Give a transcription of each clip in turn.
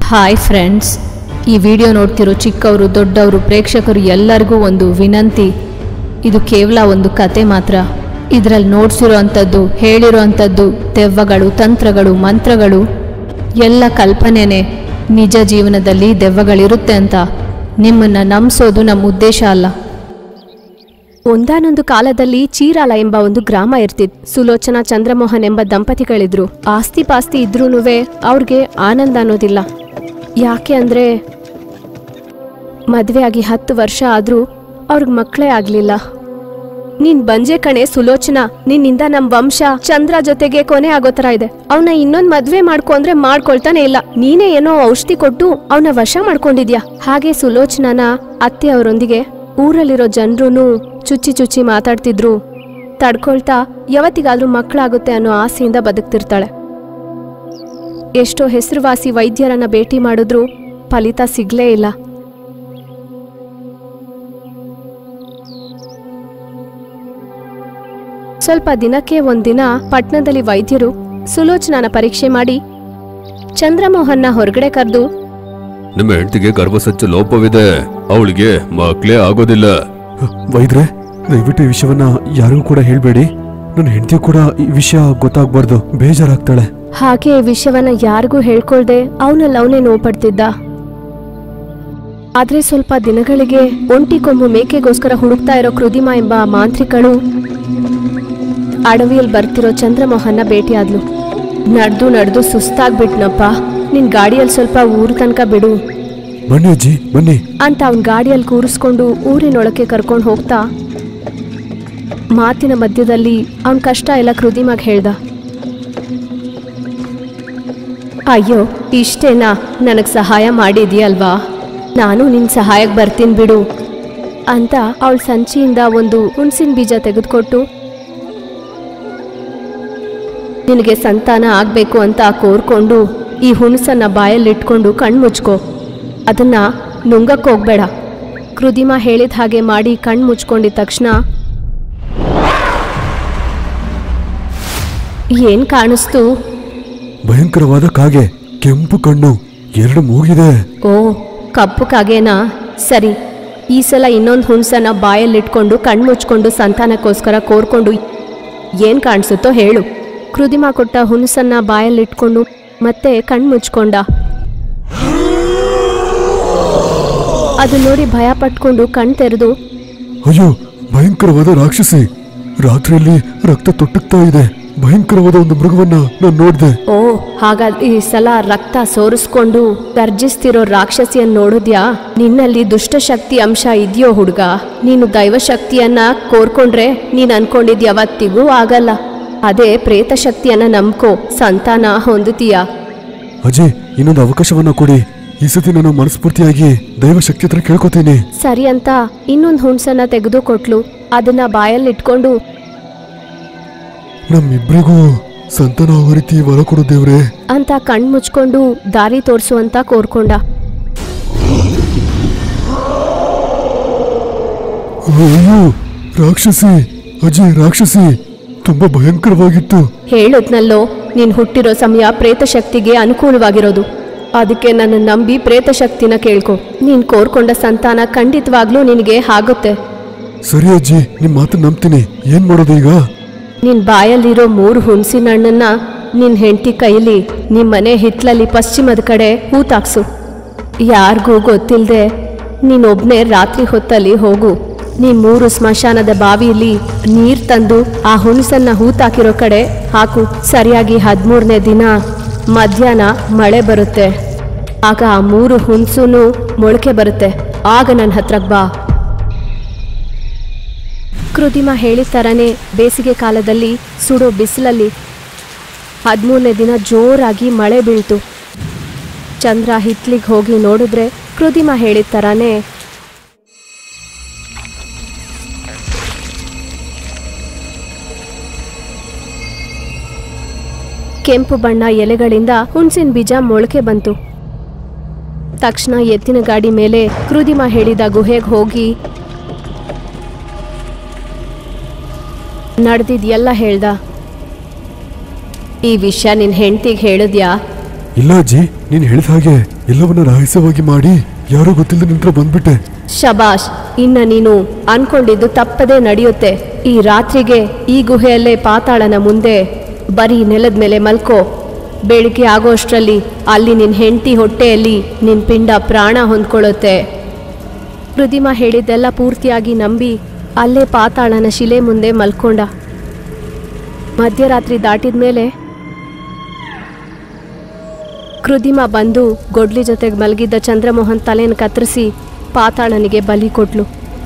hi friends ಈ video ನೋಡ್ತಿರೋ ಚಿಕ್ಕವರು ದೊಡ್ಡವರು ಪ್ರೇಕ್ಷಕರು ಎಲ್ಲರಿಗೂ ಒಂದು ವಿನಂತಿ ಇದು ಕೇವಲ ಒಂದು ಕತೆ ಮಾತ್ರ ಇದರಲ್ಲಿ ನೋಡ್ಸಿರೋ ಅಂಥದ್ದು ಹೇಳಿರೋ ಅಂಥದ್ದು ದೆವ್ವಗಳು ತಂತ್ರಗಳು ಮಂತ್ರಗಳು ಎಲ್ಲ ಕಲ್ಪನೆನೇ ನಿಜ ಜೀವನದಲ್ಲಿ ದೆವ್ವಗಳಿರುತ್ತೆ ಅಂತ ನಿಮ್ಮನ್ನು ನಂಬಿಸೋದು ನಮ್ಮ ಉದ್ದೇಶ ಅಲ್ಲ ಒಂದಾನೊಂದು ಕಾಲದಲ್ಲಿ ಚೀರಾಲ ಎಂಬ ಒಂದು ಗ್ರಾಮ ಇರ್ತಿತ್ತು ಸುಲೋಚನಾ ಚಂದ್ರಮೋಹನ್ ಎಂಬ ದಂಪತಿಗಳಿದ್ರು ಆಸ್ತಿ ಪಾಸ್ತಿ ಇದ್ರೂನುವೆ ಅವ್ರಿಗೆ ಆನಂದ ಅನ್ನೋದಿಲ್ಲ ಯಾಕೆ ಅಂದ್ರೆ ಮದ್ವೆ ಆಗಿ ಹತ್ತು ವರ್ಷ ಆದ್ರೂ ಅವ್ರಿಗೆ ಮಕ್ಕಳೇ ಆಗ್ಲಿಲ್ಲ ನೀನ್ ಬಂಜೆ ಕಣೆ ಸುಲೋಚನಾ ನಿನ್ನಿಂದ ನಮ್ ವಂಶ ಚಂದ್ರ ಜೊತೆಗೆ ಕೊನೆ ಆಗೋ ತರ ಇದೆ ಅವನ ಇನ್ನೊಂದ್ ಮದ್ವೆ ಮಾಡ್ಕೊ ಅಂದ್ರೆ ಮಾಡ್ಕೊಳ್ತಾನೆ ಇಲ್ಲ ನೀನೇ ಏನೋ ಔಷಧಿ ಕೊಟ್ಟು ಅವನ ವಶ ಮಾಡ್ಕೊಂಡಿದ್ಯಾ ಹಾಗೆ ಸುಲೋಚನಾನ ಅತ್ತೆ ಅವರೊಂದಿಗೆ ಊರಲ್ಲಿರೋ ಜನರು ಚುಚ್ಚಿ ಚುಚ್ಚಿ ಮಾತಾಡ್ತಿದ್ರು ತಡ್ಕೊಳ್ತಾ ಯಾವತ್ತಿಗಾದ್ರೂ ಮಕ್ಕಳಾಗುತ್ತೆ ಅನ್ನೋ ಆಸೆಯಿಂದ ಬದುಕ್ತಿರ್ತಾಳೆ ಎಷ್ಟೋ ಹೆಸರುವಾಸಿ ವೈದ್ಯರನ್ನ ಭೇಟಿ ಮಾಡಿದ್ರು ಫಲಿತ ಸಿಗ್ಲೇ ಇಲ್ಲ ಸ್ವಲ್ಪ ದಿನಕ್ಕೆ ಒಂದಿನ ಪಟ್ನದಲ್ಲಿ ವೈದ್ಯರು ಸುಲೋಚನಾನ ಪರೀಕ್ಷೆ ಮಾಡಿ ಚಂದ್ರಮೋಹನ್ನ ಹೊರಗಡೆ ಕರೆದು ನಿಮ್ಮ ಹೆಂಡತಿಗೆ ಗರ್ಭಸಚ್ಚ ಲೋಪವಿದೆ ಅವಳಿಗೆ ಮಕ್ಳೇ ಆಗೋದಿಲ್ಲ ವೈದ್ರೆ ದಯವಿಟ್ಟು ಈ ವಿಷಯವನ್ನ ಯಾರಿಗೂ ಕೂಡ ಹೇಳ್ಬೇಡಿ ನನ್ನ ಹೆಂಡತಿ ಕೂಡ ಈ ವಿಷಯ ಗೊತ್ತಾಗ್ಬಾರ್ದು ಬೇಜಾರಾಗ್ತಾಳೆ ಹಾಗೆ ಈ ವಿಷಯವನ್ನ ಯಾರಿಗೂ ಹೇಳ್ಕೊಳ್ದೆ ಅವನಲ್ಲಿ ಅವನೇ ನೋವು ಪಡ್ತಿದ್ದ ಆದ್ರೆ ಸ್ವಲ್ಪ ದಿನಗಳಿಗೆ ಒಂಟಿ ಕೊಂಬು ಮೇಕೆಗೋಸ್ಕರ ಹುಡುಕ್ತಾ ಇರೋ ಕೃದಿಮಾ ಎಂಬ ಮಾಂತ್ರಿಕಳು ಅಡವಿಯಲ್ಲಿ ಬರ್ತಿರೋ ಚಂದ್ರಮೋಹನ್ನ ಭೇಟಿಯಾದ್ಲು ನಡೆದು ನಡೆದು ಸುಸ್ತಾಗ್ಬಿಟ್ನಪ್ಪ ನಿನ್ ಗಾಡಿಯಲ್ಲಿ ಸ್ವಲ್ಪ ಊರ್ ತನಕ ಬಿಡು ಬನ್ನಿ ಅಜ್ಜಿ ಬನ್ನಿ ಅಂತ ಅವನ್ ಗಾಡಿಯಲ್ಲಿ ಕೂರಿಸ್ಕೊಂಡು ಊರಿನೊಳಕ್ಕೆ ಕರ್ಕೊಂಡು ಹೋಗ್ತಾ ಮಾತಿನ ಮಧ್ಯದಲ್ಲಿ ಅವನ್ ಕಷ್ಟ ಎಲ್ಲ ಕೃದಿಮಾಗ್ ಹೇಳ್ದ ಅಯ್ಯೋ ಇಷ್ಟೇನಾ ನನಗ್ ಸಹಾಯ ಮಾಡಿದ್ಯಲ್ವಾ ನಾನು ನಿನ್ ಸಹಾಯಕ್ಕೆ ಬರ್ತೀನಿ ಬಿಡು ಅಂತ ಅವಳ ಸಂಚಿಯಿಂದ ಒಂದು ಹುಣಸಿನ ಬೀಜ ತೆಗೆದುಕೊಟ್ಟು ನಿನಗೆ ಸಂತಾನ ಆಗ್ಬೇಕು ಅಂತ ಕೋರ್ಕೊಂಡು ಈ ಹುಣಸನ್ನ ಬಾಯಲ್ಲಿಟ್ಕೊಂಡು ಕಣ್ಮುಚ್ಕೋ ಅದನ್ನ ನುಂಗಕ್ಕೆ ಹೋಗ್ಬೇಡ ಕೃದಿಮಾ ಹೇಳಿದ ಹಾಗೆ ಮಾಡಿ ಕಣ್ಣು ಮುಚ್ಕೊಂಡಿದ ತಕ್ಷಣ ಏನ್ ಕಾಣಿಸ್ತು ಭಯಂಕರವಾದ ಕಾಗೆ ಕೆಂಪು ಕಣ್ಣು ಎರಡು ಮೂಗಿದೆ ಓ ಕಪ್ಪು ಕಾಗೇನಾ ಸರಿ ಈ ಸಲ ಇನ್ನೊಂದು ಹುಣಸನ್ನ ಬಾಯಲ್ಲಿಟ್ಕೊಂಡು ಕಣ್ಣು ಮುಚ್ಕೊಂಡು ಸಂತಾನಕ್ಕೋಸ್ಕರ ಕೋರ್ಕೊಂಡು ಏನ್ ಕಾಣಿಸುತ್ತೋ ಹೇಳು ಕೃದಿಮಾ ಕೊಟ್ಟ ಹುಣಸನ್ನ ಬಾಯಲ್ಲಿಟ್ಕೊಂಡು ಮತ್ತೆ ಕಣ್ಣು ಮುಚ್ಕೊಂಡ ಅದು ನೋಡಿ ಭಯ ಪಟ್ಕೊಂಡು ಕಣ್ ತೆರೆದು ಅಯ್ಯೋ ಭಯಂಕರವಾದ ರಾಕ್ಷಸಿ ರಾತ್ರಿಯಲ್ಲಿ ರಕ್ತ ತೊಟ್ಟುತ್ತಾ ಇದೆ ಭಯಂಕರವಾದ ಒಂದು ಮೃಗವನ್ನ ನಾನು ನೋಡ್ದೆ ಓ ಹಾಗಾದ್ರೆ ಈ ಸಲ ರಕ್ತ ಸೋರಿಸ್ಕೊಂಡು ಗರ್ಜಿಸ್ತಿರೋ ರಾಕ್ಷಸಿಯನ್ನ ನೋಡಿದ್ಯಾ ನಿನ್ನಲ್ಲಿ ದುಷ್ಟಶಕ್ತಿ ಅಂಶ ಇದೆಯೋ ಹುಡುಗ ನೀನು ದೈವಶಕ್ತಿಯನ್ನ ಕೋರ್ಕೊಂಡ್ರೆ ನೀನ್ ಅನ್ಕೊಂಡಿದ್ ಯಾವತ್ತಿಗೂ ಆಗಲ್ಲ ಅದೇ ಪ್ರೇತ ಶಕ್ತಿಯನ್ನ ನಂಬ್ಕೋ ಸಂತಾನ ಹೊಂದುತ್ತೀಯ ಅಜಯ್ ಇನ್ನೊಂದು ಅವಕಾಶವನ್ನ ಕೊಡಿ ಈ ಸತಿ ನಾನು ಮನಸ್ಫೂರ್ತಿಯಾಗಿ ದೈವ ಶಕ್ತಿ ಹತ್ರ ಕೇಳ್ಕೊತೀನಿ ಸರಿ ಅಂತ ಇನ್ನೊಂದು ಹುಣ್ಸನ್ನ ತೆಗೆದು ಕೊಟ್ಲು ಅದನ್ನ ಬಾಯಲ್ಲಿಟ್ಕೊಂಡು ನಮ್ಮಿಬ್ರಿಗೂ ಸಂತಾನ ಆಗೋ ರೀತಿ ವರ ಕೊಡು ದೇವ್ರೆ ಅಂತ ಕಣ್ ಮುಚ್ಕೊಂಡು ದಾರಿ ತೋರಿಸುವಂತ ಕೋರ್ಕೊಂಡ ಅಯ್ಯೋ ರಾಕ್ಷಸಿ ಅಜಯ್ ರಾಕ್ಷಸಿ ತುಂಬಾ ಭಯಂಕರವಾಗಿತ್ತು ಹೇಳುದ್ನಲ್ಲೋ ನೀನ್ ಹುಟ್ಟಿರೋ ಸಮಯ ಪ್ರೇತ ಶಕ್ತಿಗೆ ಅನುಕೂಲವಾಗಿರೋದು ಅದಕ್ಕೆ ನನ್ನ ನಂಬಿ ಪ್ರೇತ ಶಕ್ತಿನ ಕೇಳ್ಕೊ ನೀನ್ ಕೋರ್ಕೊಂಡ ಸಂತಾನ ಖಂಡಿತವಾಗ್ಲೂ ನಿನಗೆ ಆಗುತ್ತೆ ಸರಿ ಅಜ್ಜಿ ನಿಮ್ ಮಾತನ್ನ ನಂಬ್ತೀನಿ ಏನ್ ಮಾಡೋದು ಈಗ ನಿನ್ ಬಾಯಲ್ಲಿರೋ ಮೂರು ಹುಣಸಿನ ಹಣ್ಣನ್ನ ನಿನ್ ಹೆಂಡತಿ ಕೈಲಿ ನಿಮ್ ಮನೆ ಹಿತ್ಲಲ್ಲಿ ಪಶ್ಚಿಮದ ಕಡೆ ಹೂತಾಕ್ಸು ಯಾರಿಗೂ ಗೊತ್ತಿಲ್ಲದೆ ನೀನೊಬ್ನೇ ರಾತ್ರಿ ಹೊತ್ತಲ್ಲಿ ಹೋಗು ನೀ ಮೂರು ಸ್ಮಶಾನದ ಬಾವಿಯಲ್ಲಿ ನೀರ್ ತಂದು ಆ ಹುಣಸನ್ನ ಹೂತಾಕಿರೋ ಕಡೆ ಹಾಕು ಸರಿಯಾಗಿ ಹದಿಮೂರನೇ ದಿನ ಮಧ್ಯಾಹ್ನ ಮಳೆ ಬರುತ್ತೆ ಆಗ ಆ ಮೂರು ಹುಣಸುನು ಮೊಳಕೆ ಬರುತ್ತೆ ಆಗ ನನ್ನ ಹತ್ರಕ್ ಬಾ ಕೃತಿಮಾ ಹೇಳಿದ ಥರನೇ ಬೇಸಿಗೆ ಕಾಲದಲ್ಲಿ ಸುಡೋ ಬಿಸಿಲಲ್ಲಿ ಹದಿಮೂರನೇ ದಿನ ಜೋರಾಗಿ ಮಳೆ ಬೀಳ್ತು ಚಂದ್ರ ಹಿತ್ಲಿಗೆ ಹೋಗಿ ನೋಡಿದ್ರೆ ಕೃತಿಮಾ ಹೇಳಿದ ಥರನೇ ಕೆಂಪು ಬಣ್ಣ ಎಲೆಗಳಿಂದ ಹುಣಸಿನ ಬೀಜ ಮೊಳಕೆ ಬಂತು ತಕ್ಷಣ ಎತ್ತಿನ ಗಾಡಿ ಮೇಲೆ ಕೃದಿಮಾ ಹೇಳಿದ ಗುಹೆಗೆ ಹೋಗಿ ನಡೆದಿದ್ ಎಲ್ಲ ಹೇಳ್ದ ಈ ವಿಷಯ ನಿನ್ ಹೆಂಡ್ತಿಗೆ ಹೇಳಿದ್ಯಾ ಇಲ್ಲ ಅಜ್ಜಿ ನೀನ್ ಹೇಳಿದ ಹಾಗೆ ಎಲ್ಲವನ್ನ ರಹಸ್ಯವಾಗಿ ಮಾಡಿ ಯಾರೋ ಗೊತ್ತಿಲ್ಲದ ನಂತರ ಬಂದ್ಬಿಟ್ಟೆ ಶಬಾಷ್ ಇನ್ನ ನೀನು ಅನ್ಕೊಂಡಿದ್ದು ತಪ್ಪದೇ ನಡೆಯುತ್ತೆ ಈ ರಾತ್ರಿಗೆ ಈ ಗುಹೆಯಲ್ಲೇ ಪಾತಾಳನ ಮುಂದೆ ಬರೀ ನೆಲದ ಮೇಲೆ ಮಲ್ಕೋ ಬೆಳಿಗ್ಗೆ ಆಗೋಷ್ಟರಲ್ಲಿ ಅಲ್ಲಿ ನಿನ್ನ ಹೆಂಡತಿ ಹೊಟ್ಟೆಯಲ್ಲಿ ನಿನ್ನ ಪಿಂಡ ಪ್ರಾಣ ಹೊಂದ್ಕೊಳ್ಳುತ್ತೆ ಕೃದಿಮ ಹೇಳಿದ್ದೆಲ್ಲ ಪೂರ್ತಿಯಾಗಿ ನಂಬಿ ಅಲ್ಲೇ ಪಾತಾಳನ ಶಿಲೆ ಮುಂದೆ ಮಲ್ಕೊಂಡ ಮಧ್ಯರಾತ್ರಿ ದಾಟಿದ ಮೇಲೆ ಕೃದಿಮ ಬಂದು ಗೊಡ್ಲಿ ಜೊತೆಗೆ ಮಲಗಿದ್ದ ಚಂದ್ರಮೋಹನ್ ತಲೆನ ಕತ್ತರಿಸಿ ಪಾತಾಳನಿಗೆ ಬಲಿ ಕೊಟ್ಲು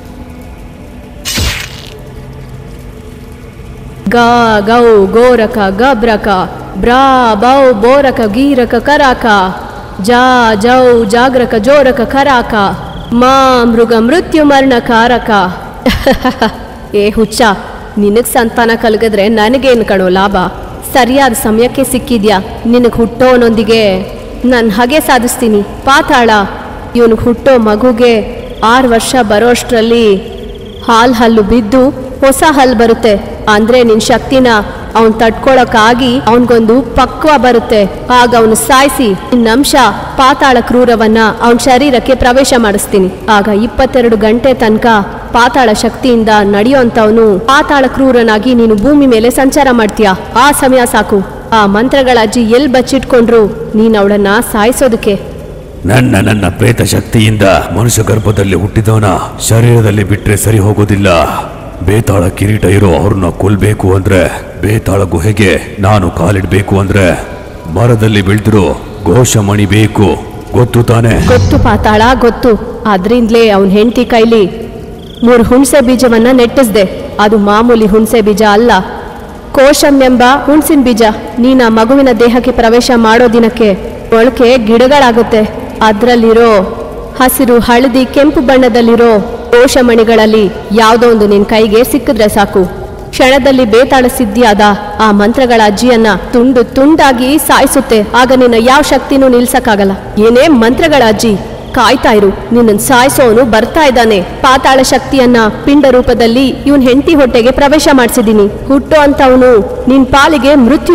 ಗಾ ಗೌ ಗೋರಕ ಗಬ್ರಕ ಬ್ರಾ ಬೌ ಬೋರಕ ಗೀರಕ ಕರಾಕ ಜಾ ಜೌ ಜಾಗ್ರಕ ಜೋರಕ ಕರಾಕ ಮಾ ಮೃಗ ಮೃತ್ಯು ಮರಣ ಕಾರಕ ಏ ಹುಚ್ಚ ನಿನಗ್ ಸಂತಾನ ಕಲಗಿದ್ರೆ ನನಗೇನು ಕಣೋ ಲಾಭ ಸರಿಯಾದ ಸಮಯಕ್ಕೆ ಸಿಕ್ಕಿದ್ಯಾ ನಿನಗೆ ಹುಟ್ಟೋನೊಂದಿಗೆ ನಾನು ಹಾಗೆ ಸಾಧಿಸ್ತೀನಿ ಪಾತಾಳ ಇವನಿಗೆ ಹುಟ್ಟೋ ಮಗುಗೆ ಆರು ವರ್ಷ ಬರೋಷ್ಟರಲ್ಲಿ ಹಾಲ್ ಹಲ್ಲು ಬಿದ್ದು ಹೊಸ ಹಲ್ಲು ಬರುತ್ತೆ ಅಂದ್ರೆ ನಿನ್ ಶಕ್ತಿನ ಅವನ್ ತಡ್ಕೊಳಕ್ಕಾಗಿ ಅವನ್ಗೊಂದು ಪಕ್ವ ಬರುತ್ತೆ ಆಗ ಅವನು ಸಾಯಿಸಿ ನಿನ್ನಂಶ ಪಾತಾಳ ಕ್ರೂರವನ್ನ ಅವನ ಶರೀರಕ್ಕೆ ಪ್ರವೇಶ ಮಾಡಿಸ್ತೀನಿ ಆಗ ಇಪ್ಪತ್ತೆರಡು ಗಂಟೆ ತನಕ ಪಾತಾಳ ಶಕ್ತಿಯಿಂದ ನಡೆಯೋಂಥವನು ಪಾತಾಳ ಕ್ರೂರನಾಗಿ ನೀನು ಭೂಮಿ ಮೇಲೆ ಸಂಚಾರ ಮಾಡ್ತೀಯ ಆ ಸಮಯ ಸಾಕು ಆ ಮಂತ್ರಗಳ ಅಜ್ಜಿ ಎಲ್ ಬಚ್ಚಿಟ್ಕೊಂಡ್ರು ನೀನ್ ಅವಳನ್ನ ಸಾಯಿಸೋದಕ್ಕೆ ನನ್ನ ನನ್ನ ಪ್ರೇತ ಶಕ್ತಿಯಿಂದ ಮನುಷ್ಯ ಗರ್ಭದಲ್ಲಿ ಹುಟ್ಟಿದವನ ಶರೀರದಲ್ಲಿ ಬಿಟ್ರೆ ಸರಿ ಹೋಗೋದಿಲ್ಲ ಬೇತಾಳ ಕಿರೀಟ ಇರೋ ಅವ್ರನ್ನ ಕೊಲ್ಬೇಕು ಅಂದ್ರೆ ಬೇತಾಳ ಗುಹೆಗೆ ನಾನು ಕಾಲಿಡ್ಬೇಕು ಅಂದ್ರೆ ಮರದಲ್ಲಿ ಬೆಳೆದಿರೋ ಘೋಷಮಣಿ ಬೇಕು ಗೊತ್ತು ತಾನೆ ಗೊತ್ತು ಪಾತಾಳ ಗೊತ್ತು ಅದ್ರಿಂದಲೇ ಅವನ್ ಹೆಂಡತಿ ಕೈಲಿ ಮೂರು ಹುಣಸೆ ಬೀಜವನ್ನ ನೆಟ್ಟಿಸ್ದೆ ಅದು ಮಾಮೂಲಿ ಹುಣಸೆ ಬೀಜ ಅಲ್ಲ ಕೋಶಂ ಎಂಬ ಹುಣಸಿನ ಬೀಜ ನೀನ ಮಗುವಿನ ದೇಹಕ್ಕೆ ಪ್ರವೇಶ ಮಾಡೋ ದಿನಕ್ಕೆ ಮೊಳಕೆ ಗಿಡಗಳಾಗುತ್ತೆ ಅದ್ರಲ್ಲಿರೋ ಹಸಿರು ಹಳದಿ ಕೆಂಪು ಬಣ್ಣದಲ್ಲಿರೋ ಕೋಶಮಣಿಗಳಲ್ಲಿ ಯಾವುದೋ ಒಂದು ನಿನ್ ಕೈಗೆ ಸಿಕ್ಕಿದ್ರೆ ಸಾಕು ಕ್ಷಣದಲ್ಲಿ ಬೇತಾಳ ಸಿದ್ಧಿಯಾದ ಆ ಮಂತ್ರಗಳ ಅಜ್ಜಿಯನ್ನ ತುಂಡು ತುಂಡಾಗಿ ಸಾಯಿಸುತ್ತೆ ಆಗ ನಿನ್ನ ಯಾವ ಶಕ್ತಿನೂ ನಿಲ್ಸಕ್ಕಾಗಲ್ಲ ಏನೇ ಮಂತ್ರಗಳ ಅಜ್ಜಿ ಕಾಯ್ತಾ ಇರು ನಿನ್ನ ಸಾಯಿಸೋನು ಬರ್ತಾ ಇದ್ದಾನೆ ಪಾತಾಳ ಶಕ್ತಿಯನ್ನ ಪಿಂಡ ರೂಪದಲ್ಲಿ ಇವನ್ ಹೆಂಡತಿ ಹೊಟ್ಟೆಗೆ ಪ್ರವೇಶ ಮಾಡಿಸಿದೀನಿ ಹುಟ್ಟೋ ಅಂತವನು ನಿನ್ ಪಾಲಿಗೆ ಮೃತ್ಯು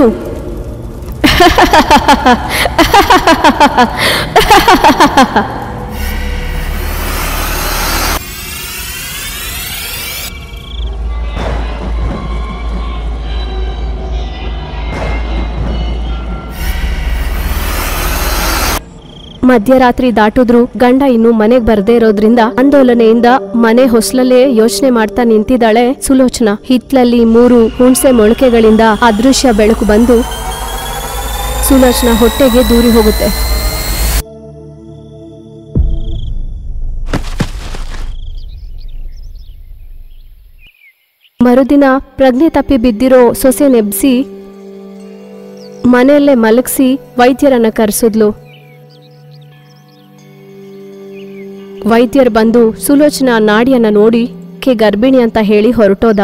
ಮಧ್ಯರಾತ್ರಿ ದಾಟಿದ್ರು ಗಂಡ ಇನ್ನು ಮನೆಗ್ ಬರ್ದೇ ಇರೋದ್ರಿಂದ ಆಂದೋಲನೆಯಿಂದ ಮನೆ ಹೊಸ್ಲಲ್ಲೇ ಯೋಚನೆ ಮಾಡ್ತಾ ನಿಂತಿದ್ದಾಳೆ ಸುಲೋಚನಾ ಹಿತ್ಲಲ್ಲಿ ಮೂರು ಹುಣ್ಸೆ ಮೊಳಕೆಗಳಿಂದ ಅದೃಶ್ಯ ಬೆಳಕು ಬಂದು ಸುಲೋಚನಾ ಹೊಟ್ಟೆಗೆ ದೂರಿ ಹೋಗುತ್ತೆ ಮರುದಿನ ಪ್ರಜ್ಞೆ ತಪ್ಪಿ ಬಿದ್ದಿರೋ ಸೊಸೆ ನೆಬ್ಸಿ ಮನೆಯಲ್ಲೇ ಮಲಗಿಸಿ ವೈದ್ಯರನ್ನ ಕರೆಸಿದ್ಲು ವೈದ್ಯರು ಬಂದು ಸುಲೋಚನಾ ನಾಡಿಯನ್ನ ನೋಡಿ ಕೆ ಗರ್ಭಿಣಿ ಅಂತ ಹೇಳಿ ಹೊರಟೋದ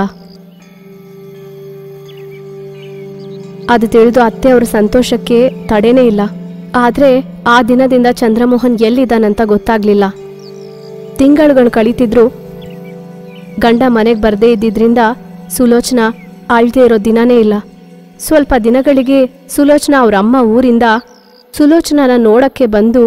ಅದು ತಿಳಿದು ಅತ್ತೆಯವರ ಸಂತೋಷಕ್ಕೆ ತಡೆನೇ ಇಲ್ಲ ಆದ್ರೆ ಆ ದಿನದಿಂದ ಚಂದ್ರಮೋಹನ್ ಎಲ್ಲಿದ್ದಾನಂತ ಗೊತ್ತಾಗ್ಲಿಲ್ಲ ತಿಂಗಳುಗಳು ಕಳೀತಿದ್ರು ಗಂಡ ಮನೆಗೆ ಬರದೇ ಇದ್ದಿದ್ರಿಂದ ಸುಲೋಚನಾ ಅಳ್ದೇ ಇರೋ ದಿನನೇ ಇಲ್ಲ ಸ್ವಲ್ಪ ದಿನಗಳಿಗೆ ಸುಲೋಚನಾ ಅವ್ರ ಅಮ್ಮ ಊರಿಂದ ಸುಲೋಚನಾನ ನೋಡಕ್ಕೆ ಬಂದು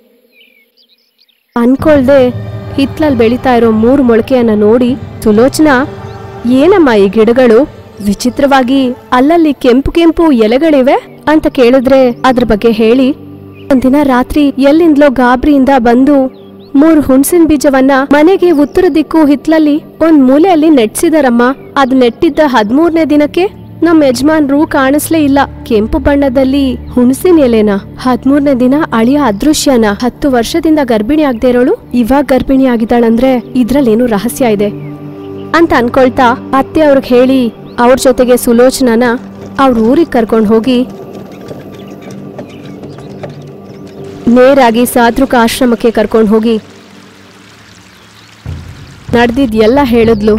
ಅನ್ಕೊಳ್ದೆ ಹಿತ್ಲಲ್ಲಿ ಬೆಳೀತಾ ಇರೋ ಮೂರು ಮೊಳಕೆಯನ್ನ ನೋಡಿ ಸುಲೋಚನಾ ಏನಮ್ಮ ಈ ಗಿಡಗಳು ವಿಚಿತ್ರವಾಗಿ ಅಲ್ಲಲ್ಲಿ ಕೆಂಪು ಕೆಂಪು ಎಲೆಗಳಿವೆ ಅಂತ ಕೇಳಿದ್ರೆ ಅದ್ರ ಬಗ್ಗೆ ಹೇಳಿ ಒಂದಿನ ರಾತ್ರಿ ಎಲ್ಲಿಂದಲೋ ಗಾಬ್ರಿಯಿಂದ ಬಂದು ಮೂರು ಹುಣಸಿನ ಬೀಜವನ್ನ ಮನೆಗೆ ಉತ್ತರ ದಿಕ್ಕು ಹಿತ್ಲಲ್ಲಿ ಒಂದ್ ಮೂಲೆಯಲ್ಲಿ ನೆಟ್ಸಿದಾರಮ್ಮ ಅದ್ ನೆಟ್ಟಿದ್ದ ಹದ್ಮೂರನೇ ದಿನಕ್ಕೆ ನಮ್ಮ ಯಜಮಾನ್ರು ಕಾಣಿಸ್ಲೇ ಇಲ್ಲ ಕೆಂಪು ಬಣ್ಣದಲ್ಲಿ ಹುಣಸಿನ ಎಲೆನ ಹದ್ಮೂರನೇ ದಿನ ಅಳಿಯ ಅದೃಶ್ಯನ ಹತ್ತು ವರ್ಷದಿಂದ ಗರ್ಭಿಣಿ ಆಗದೆ ಇರೋಳು ಇವಾಗ ಗರ್ಭಿಣಿ ಆಗಿದ್ದಾಳಂದ್ರೆ ಇದ್ರಲ್ಲೇನು ರಹಸ್ಯ ಇದೆ ಅಂತ ಅನ್ಕೊಳ್ತಾ ಅತ್ತೆ ಅವ್ರಿಗೆ ಹೇಳಿ ಅವ್ರ ಜೊತೆಗೆ ಸುಲೋಚನಾನ ಅವ್ರ ಊರಿಗೆ ಕರ್ಕೊಂಡು ಹೋಗಿ ನೇರಾಗಿ ಸಾತ್ರುಕ ಆಶ್ರಮಕ್ಕೆ ಕರ್ಕೊಂಡು ಹೋಗಿ ನಡೆದಿದ್ ಎಲ್ಲ ಹೇಳಿದ್ಲು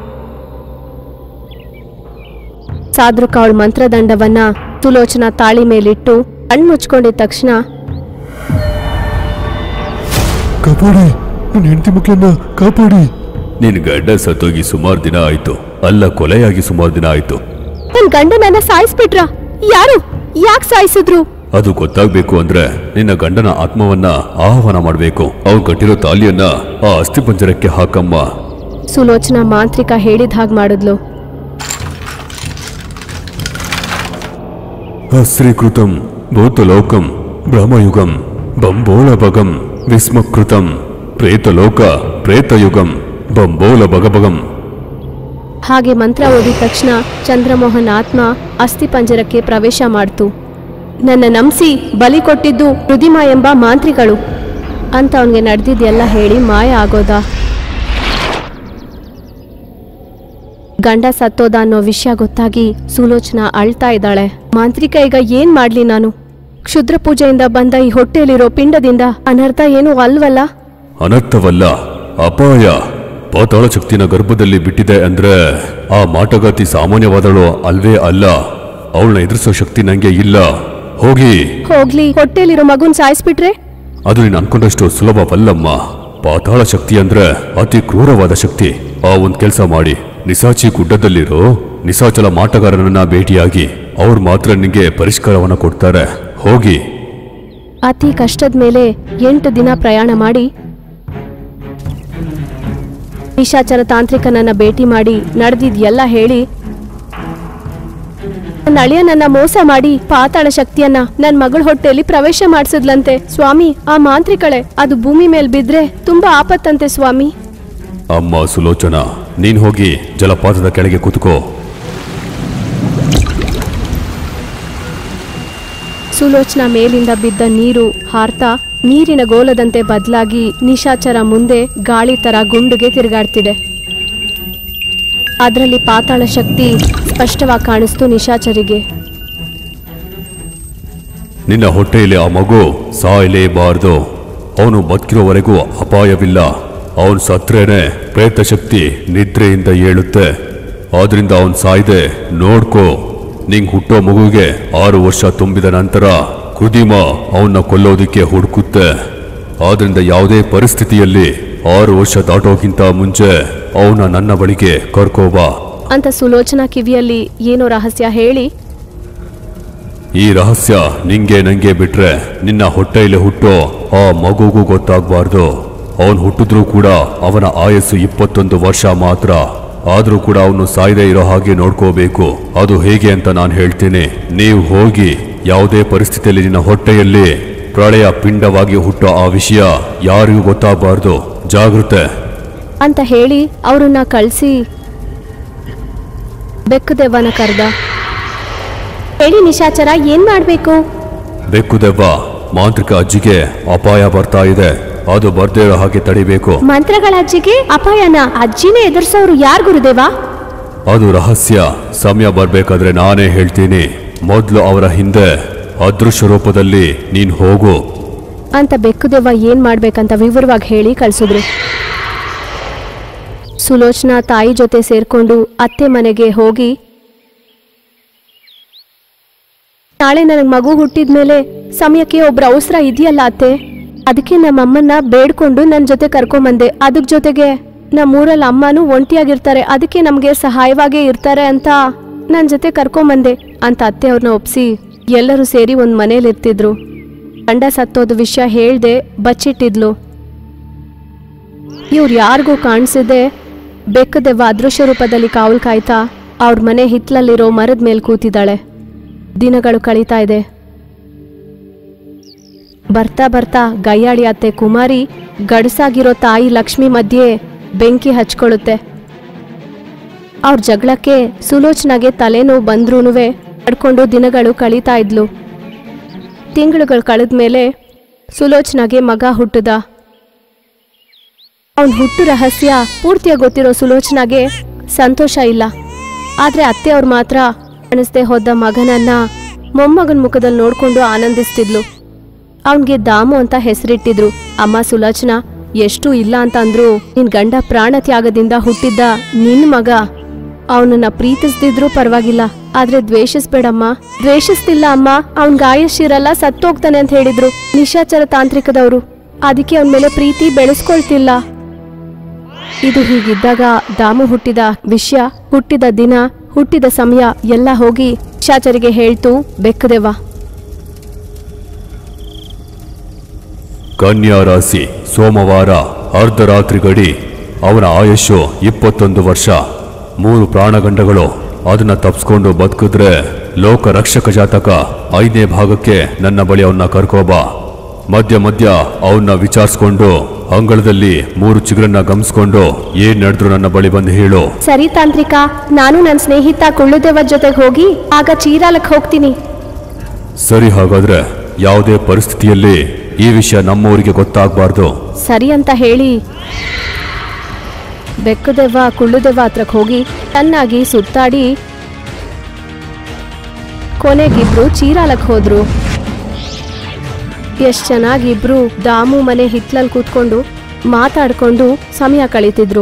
ಸಾದ್ರುಕ ಅವಳ ಮಂತ್ರದಂಡವನ್ನ ಸುಲೋಚನಾ ತಾಳಿ ಮೇಲಿಟ್ಟು ಕಣ್ಣು ಮುಚ್ಕೊಂಡಿದ ತಕ್ಷಣ ಕಾಪಾಡಿ ನನ್ನ ಹೆಂಡತಿ ಮಕ್ಕಳನ್ನ ಕಾಪಾಡಿ ನಿನ್ ಗಡ್ಡ ಸತ್ತೋಗಿ ಸುಮಾರು ದಿನ ಆಯ್ತು ಅಲ್ಲ ಕೊಲೆಯಾಗಿ ಸುಮಾರು ದಿನ ಆಯ್ತು ನನ್ ಗಂಡನನ್ನ ಸಾಯಿಸ್ಬಿಟ್ರ ಯಾರು ಯಾಕೆ ಸಾಯಿಸಿದ್ರು ಅದು ಗೊತ್ತಾಗ್ಬೇಕು ಅಂದ್ರೆ ನಿನ್ನ ಗಂಡನ ಆತ್ಮವನ್ನ ಆಹ್ವಾನ ಮಾಡ್ಬೇಕು ಅವ್ರು ಕಟ್ಟಿರೋ ತಾಲಿಯನ್ನ ಆ ಅಸ್ಥಿಪಂಜರಕ್ಕೆ ಹಾಕಮ್ಮ ಸುಲೋಚನಾ ಮಾಂತ್ರಿಕ ಹೇಳಿದ ಹಾಗೆ ಮಾಡಿದ್ಲು ಹಸ್ರೀಕೃತಂ ಭೂತಲೋಕಂ ಬ್ರಹ್ಮಯುಗಂ ಬಂಬೋಳಭಗಂ ವಿಸ್ಮಕೃತಂ ಪ್ರೇತಲೋಕ ಪ್ರೇತಯುಗಂ ಬಂಬೋಲ ಭಗಭಗಂ ಹಾಗೆ ಮಂತ್ರ ಓದಿದ ತಕ್ಷಣ ಚಂದ್ರಮೋಹನ್ ಆತ್ಮ ಅಸ್ಥಿಪಂಜರಕ್ಕೆ ಪ್ರವೇಶ ಮಾಡ್ತು ನನ್ನ ನಂಬಿಸಿ ಬಲಿ ಕೊಟ್ಟಿದ್ದು ರುದಿಮಾ ಎಂಬ ಮಾಂತ್ರಿಗಳು ಅಂತ ಅವನಿಗೆ ನಡೆದಿದ್ದೆಲ್ಲ ಹೇಳಿ ಮಾಯ ಆಗೋದ ಗಂಡ ಸತ್ತೋದ ಅನ್ನೋ ವಿಷಯ ಗೊತ್ತಾಗಿ ಸುಲೋಚನಾ ಅಳ್ತಾ ಇದ್ದಾಳೆ ಮಾಂತ್ರಿಕ ಈಗ ಏನ್ ಮಾಡ್ಲಿ ನಾನು ಕ್ಷುದ್ರ ಪೂಜೆಯಿಂದ ಬಂದ ಈ ಹೊಟ್ಟೆಯಲ್ಲಿರೋ ಪಿಂಡದಿಂದ ಅನರ್ಥ ಏನೂ ಅಲ್ವಲ್ಲ ಅನರ್ಥವಲ್ಲ ಅಪಾಯ ಪಾತಾಳ ಶಕ್ತಿನ ಗರ್ಭದಲ್ಲಿ ಬಿಟ್ಟಿದೆ ಅಂದ್ರೆ ಆ ಮಾಟಗಾತಿ ಸಾಮಾನ್ಯವಾದಳು ಅಲ್ವೇ ಅಲ್ಲ ಅವಳನ್ನ ಎದುರಿಸೋ ಶಕ್ತಿ ನಂಗೆ ಇಲ್ಲ ಹೋಗಿ ಹೋಗ್ಲಿ ಹೊಟ್ಟೆಯಲ್ಲಿರೋ ಮಗುನ್ ಸಾಯಿಸ್ಬಿಟ್ರೆ ಅದು ನೀನು ಅನ್ಕೊಂಡಷ್ಟು ಸುಲಭವಲ್ಲಮ್ಮ ಪಾತಾಳ ಶಕ್ತಿ ಅಂದ್ರೆ ಅತಿ ಕ್ರೂರವಾದ ಶಕ್ತಿ ಆ ಒಂದ್ ಕೆಲಸ ಮಾಡಿ ನಿಸಾಚಿ ಗುಡ್ಡದಲ್ಲಿರೋ ನಿಸಾಚಲ ಮಾಟಗಾರನನ್ನ ಭೇಟಿಯಾಗಿ ಅವ್ರು ಮಾತ್ರ ನಿಂಗೆ ಪರಿಷ್ಕಾರವನ್ನ ಕೊಡ್ತಾರೆ ಹೋಗಿ ಅತಿ ಕಷ್ಟದ ಮೇಲೆ ಎಂಟು ದಿನ ಪ್ರಯಾಣ ಮಾಡಿ ನಿಶಾಚರ ತಾಂತ್ರಿಕನನ್ನ ಭೇಟಿ ಮಾಡಿ ನಡೆದಿದ್ ಎಲ್ಲ ಹೇಳಿ ನನ್ನ ಅಳಿಯ ನನ್ನ ಮೋಸ ಮಾಡಿ ಪಾತಾಳ ಶಕ್ತಿಯನ್ನ ನನ್ ಮಗಳ ಹೊಟ್ಟೆಯಲ್ಲಿ ಪ್ರವೇಶ ಮಾಡಿಸಿದ್ಲಂತೆ ಸ್ವಾಮಿ ಆ ಮಾಂತ್ರಿಕಳೆ ಅದು ಭೂಮಿ ಮೇಲ್ ಬಿದ್ರೆ ತುಂಬಾ ಆಪತ್ತಂತೆ ಸ್ವಾಮಿ ಅಮ್ಮ ಸುಲೋಚನಾ ನೀನ್ ಹೋಗಿ ಜಲಪಾತದ ಕೆಳಗೆ ಕೂತ್ಕೋ ಸುಲೋಚನಾ ಮೇಲಿಂದ ಬಿದ್ದ ನೀರು ಹಾರ್ತಾ ನೀರಿನ ಗೋಲದಂತೆ ಬದಲಾಗಿ ನಿಶಾಚರ ಮುಂದೆ ಗಾಳಿ ತರ ಗುಂಡುಗೆ ತಿರುಗಾಡ್ತಿದೆ ಅದರಲ್ಲಿ ಪಾತಾಳ ಶಕ್ತಿ ಸ್ಪಷ್ಟವಾಗಿ ಕಾಣಿಸ್ತು ನಿಶಾಚರಿಗೆ ನಿನ್ನ ಹೊಟ್ಟೆಯಲ್ಲಿ ಆ ಮಗು ಸಾಯಲೇಬಾರ್ದು ಅವನು ಬದುಕಿರೋವರೆಗೂ ಅಪಾಯವಿಲ್ಲ ಅವನು ಸತ್ರೇನೆ ಪ್ರೇತ ಶಕ್ತಿ ನಿದ್ರೆಯಿಂದ ಏಳುತ್ತೆ ಆದ್ರಿಂದ ಅವನ್ ಸಾಯ್ದೆ ನೋಡ್ಕೋ ನಿಂಗ್ ಹುಟ್ಟೋ ಮಗುಗೆ ಆರು ವರ್ಷ ತುಂಬಿದ ನಂತರ ಕೃದಿಮ ಅವನ್ನ ಕೊಲ್ಲೋದಿಕ್ಕೆ ಹುಡುಕುತ್ತೆ ಆದ್ರಿಂದ ಯಾವುದೇ ಪರಿಸ್ಥಿತಿಯಲ್ಲಿ ಆರು ವರ್ಷ ದಾಟೋಕ್ಕಿಂತ ಮುಂಚೆ ಅವನ ನನ್ನ ಬಳಿಗೆ ಕರ್ಕೋಬಾ ಅಂತ ಸುಲೋಚನಾ ಕಿವಿಯಲ್ಲಿ ಏನೋ ರಹಸ್ಯ ಹೇಳಿ ಈ ರಹಸ್ಯ ನಿಂಗೆ ನಂಗೆ ಬಿಟ್ರೆ ನಿನ್ನ ಹೊಟ್ಟೆಯಲ್ಲಿ ಹುಟ್ಟೋ ಆ ಮಗುಗೂ ಗೊತ್ತಾಗ್ಬಾರ್ದು ಅವನು ಹುಟ್ಟಿದ್ರೂ ಕೂಡ ಅವನ ಆಯಸ್ಸು ಇಪ್ಪತ್ತೊಂದು ವರ್ಷ ಮಾತ್ರ ಆದ್ರೂ ಕೂಡ ಅವನು ಸಾಯದೆ ಇರೋ ಹಾಗೆ ನೋಡ್ಕೋಬೇಕು ಅದು ಹೇಗೆ ಅಂತ ನಾನು ಹೇಳ್ತೀನಿ ನೀವು ಹೋಗಿ ಯಾವುದೇ ಪರಿಸ್ಥಿತಿಯಲ್ಲಿ ನಿನ್ನ ಹೊಟ್ಟೆಯಲ್ಲಿ ಪ್ರಳಯ ಪಿಂಡವಾಗಿ ಹುಟ್ಟೋ ಆ ವಿಷಯ ಯಾರಿಗೂ ಗೊತ್ತಾಗಬಾರ್ದು ಜಾಗೃತೆ ಅಂತ ಹೇಳಿ ಅವರನ್ನ ಕಳಿಸಿ ಬೆಕ್ಕುದೆವ್ವನ ಕರೆದ ಹೇಳಿ ನಿಶಾಚರ ಏನ್ ಮಾಡ್ಬೇಕು ಬೆಕ್ಕು ದೆವ್ವ ಮಾಂತ್ರಿಕ ಅಜ್ಜಿಗೆ ಅಪಾಯ ಬರ್ತಾ ಇದೆ ಅದು ಬರ್ದೇ ಇರೋ ಹಾಗೆ ತಡಿಬೇಕು ಮಂತ್ರಗಳ ಅಜ್ಜಿಗೆ ಅಪಾಯನ ಅಜ್ಜಿನೇ ಎದುರಿಸೋರು ಯಾರ್ ಗುರುದೇವ ಅದು ರಹಸ್ಯ ಸಮಯ ಬರ್ಬೇಕಾದ್ರೆ ನಾನೇ ಹೇಳ್ತೀನಿ ಮೊದಲು ಅವರ ಹಿಂದೆ ಅದೃಶ್ಯ ರೂಪದಲ್ಲಿ ನೀನ್ ಹೋಗು ಅಂತ ಬೆಕ್ಕುದೆವ್ವ ಏನ್ ಮಾಡ್ಬೇಕಂತ ವಿವರವಾಗಿ ಹೇಳಿ ಕಳ್ಸಿದ್ರು ಸುಲೋಚನಾ ತಾಯಿ ಜೊತೆ ಸೇರ್ಕೊಂಡು ಅತ್ತೆ ಮನೆಗೆ ಹೋಗಿ ನಾಳೆ ನನಗ್ ಮಗು ಹುಟ್ಟಿದ್ಮೇಲೆ ಸಮಯಕ್ಕೆ ಒಬ್ರ ಅವಸರ ಇದೆಯಲ್ಲ ಅತ್ತೆ ಅದಕ್ಕೆ ನಮ್ಮಮ್ಮನ್ನ ಬೇಡ್ಕೊಂಡು ನನ್ನ ಜೊತೆ ಕರ್ಕೊಂಬಂದೆ ಅದಕ್ ಜೊತೆಗೆ ನಮ್ಮೂರಲ್ಲಿ ಅಮ್ಮನೂ ಒಂಟಿಯಾಗಿರ್ತಾರೆ ಅದಕ್ಕೆ ನಮ್ಗೆ ಸಹಾಯವಾಗೇ ಇರ್ತಾರೆ ಅಂತ ನನ್ನ ಜೊತೆ ಕರ್ಕೊಂಬಂದೆ ಅಂತ ಅತ್ತೆ ಅವ್ರನ್ನ ಒಪ್ಸಿ ಎಲ್ಲರೂ ಸೇರಿ ಒಂದ್ ಮನೇಲಿ ಇರ್ತಿದ್ರು ಗಂಡ ಸತ್ತೋದ ವಿಷಯ ಹೇಳ್ದೆ ಬಚ್ಚಿಟ್ಟಿದ್ಲು ಇವ್ರು ಯಾರಿಗೂ ಕಾಣಿಸಿದೆ ಬೆಕ್ಕದೆವ್ವ ಅದೃಶ್ಯ ರೂಪದಲ್ಲಿ ಕಾವಲು ಕಾಯ್ತಾ ಅವ್ರ ಮನೆ ಹಿತ್ಲಲ್ಲಿರೋ ಮರದ ಮೇಲೆ ಕೂತಿದ್ದಾಳೆ ದಿನಗಳು ಕಳೀತಾ ಇದೆ ಬರ್ತಾ ಬರ್ತಾ ಗಯ್ಯಾಳಿ ಅತ್ತೆ ಕುಮಾರಿ ಗಡಸಾಗಿರೋ ತಾಯಿ ಲಕ್ಷ್ಮಿ ಮಧ್ಯೆ ಬೆಂಕಿ ಹಚ್ಕೊಳ್ಳುತ್ತೆ ಅವ್ರ ಜಗಳಕ್ಕೆ ಸುಲೋಚನಾಗೆ ತಲೆನೋವು ಬಂದ್ರೂನುವೆ ನಡ್ಕೊಂಡು ದಿನಗಳು ಕಳೀತಾ ಇದ್ಲು ತಿಂಗಳುಗಳು ಕಳೆದ್ಮೇಲೆ ಸುಲೋಚನಾಗೆ ಮಗ ಹುಟ್ಟದ ಅವನ್ ಹುಟ್ಟು ರಹಸ್ಯ ಪೂರ್ತಿಯಾಗಿ ಗೊತ್ತಿರೋ ಸುಲೋಚನಾಗೆ ಸಂತೋಷ ಇಲ್ಲ ಆದ್ರೆ ಅತ್ತೆ ಅವ್ರು ಮಾತ್ರ ಕಾಣಿಸ್ದೆ ಹೋದ ಮಗನನ್ನ ಮೊಮ್ಮಗನ ಮುಖದಲ್ಲಿ ನೋಡ್ಕೊಂಡು ಆನಂದಿಸ್ತಿದ್ಲು ಅವನ್ಗೆ ದಾಮು ಅಂತ ಹೆಸರಿಟ್ಟಿದ್ರು ಅಮ್ಮ ಸುಲೋಚನಾ ಎಷ್ಟು ಇಲ್ಲ ಅಂತ ಅಂದ್ರು ನಿನ್ ಗಂಡ ಪ್ರಾಣ ತ್ಯಾಗದಿಂದ ಹುಟ್ಟಿದ್ದ ನಿನ್ ಮಗ ಅವನನ್ನ ಪ್ರೀತಿಸ್ದಿದ್ರೂ ಪರವಾಗಿಲ್ಲ ಆದ್ರೆ ದ್ವೇಷಿಸ್ಬೇಡಮ್ಮ ದ್ವೇಷಿಸ್ತಿಲ್ಲ ಅಮ್ಮ ಅವನ್ ಗಾಯಶಿರಲ್ಲ ಸತ್ತೋಗ್ತಾನೆ ಅಂತ ಹೇಳಿದ್ರು ನಿಶಾಚರ ತಾಂತ್ರಿಕದವರು ಅದಕ್ಕೆ ಅವನ ಮೇಲೆ ಪ್ರೀತಿ ಬೆಳೆಸ್ಕೊಳ್ತಿಲ್ಲ ಇದು ಹೀಗಿದ್ದಾಗ ದಾಮು ಹುಟ್ಟಿದ ವಿಷಯ ಹುಟ್ಟಿದ ದಿನ ಹುಟ್ಟಿದ ಸಮಯ ಎಲ್ಲ ಹೋಗಿ ಶಾಚರಿಗೆ ಹೇಳ್ತು ಬೆಕ್ಕದೆವ್ವ ಕನ್ಯಾ ರಾಶಿ ಸೋಮವಾರ ಅರ್ಧರಾತ್ರಿ ಗಡಿ ಅವನ ಆಯುಷ್ಯು ಇಪ್ಪತ್ತೊಂದು ವರ್ಷ ಮೂರು ಪ್ರಾಣಗಂಡಗಳು ಅದನ್ನ ತಪ್ಸ್ಕೊಂಡು ಬದುಕಿದ್ರೆ ಲೋಕ ರಕ್ಷಕ ಜಾತಕ ಐದನೇ ಭಾಗಕ್ಕೆ ನನ್ನ ಬಳಿ ಅವನ್ನ ಕರ್ಕೋಬ ಮಧ್ಯ ಮಧ್ಯ ಅವನ್ನ ವಿಚಾರಿಸ್ಕೊಂಡು ಅಂಗಳದಲ್ಲಿ ಮೂರು ಚಿಗುರನ್ನ ಗಮನಿಸ್ಕೊಂಡು ಏನ್ ನಡೆದ್ರು ನನ್ನ ಬಳಿ ಬಂದು ಹೇಳು ಸರಿ ತಾಂತ್ರಿಕ ನಾನು ನನ್ನ ಸ್ನೇಹಿತ ಕುಳ್ಳುದೇವರ ಜೊತೆಗೆ ಹೋಗಿ ಆಗ ಚೀರಾಲಕ್ಕೆ ಹೋಗ್ತೀನಿ ಸರಿ ಹಾಗಾದ್ರೆ ಯಾವುದೇ ಪರಿಸ್ಥಿತಿಯಲ್ಲಿ ಈ ವಿಷಯ ನಮ್ಮವರಿಗೆ ಗೊತ್ತಾಗಬಾರ್ದು ಸರಿ ಅಂತ ಹೇಳಿ ಬೆಕ್ಕದೆವ್ವ ಕುಳ್ಳುದೆವ್ವ ಹತ್ರಕ್ಕೆ ಹೋಗಿ ಚೆನ್ನಾಗಿ ಸುತ್ತಾಡಿ ಕೊನೆಗಿಬ್ರು ಚೀರಾಲಕ್ಕೆ ಹೋದ್ರು ಎಷ್ಟ್ ಚೆನ್ನಾಗಿ ಇಬ್ರು ದಾಮು ಮನೆ ಹಿತ್ಲಲ್ಲಿ ಕೂತ್ಕೊಂಡು ಮಾತಾಡ್ಕೊಂಡು ಸಮಯ ಕಳೀತಿದ್ರು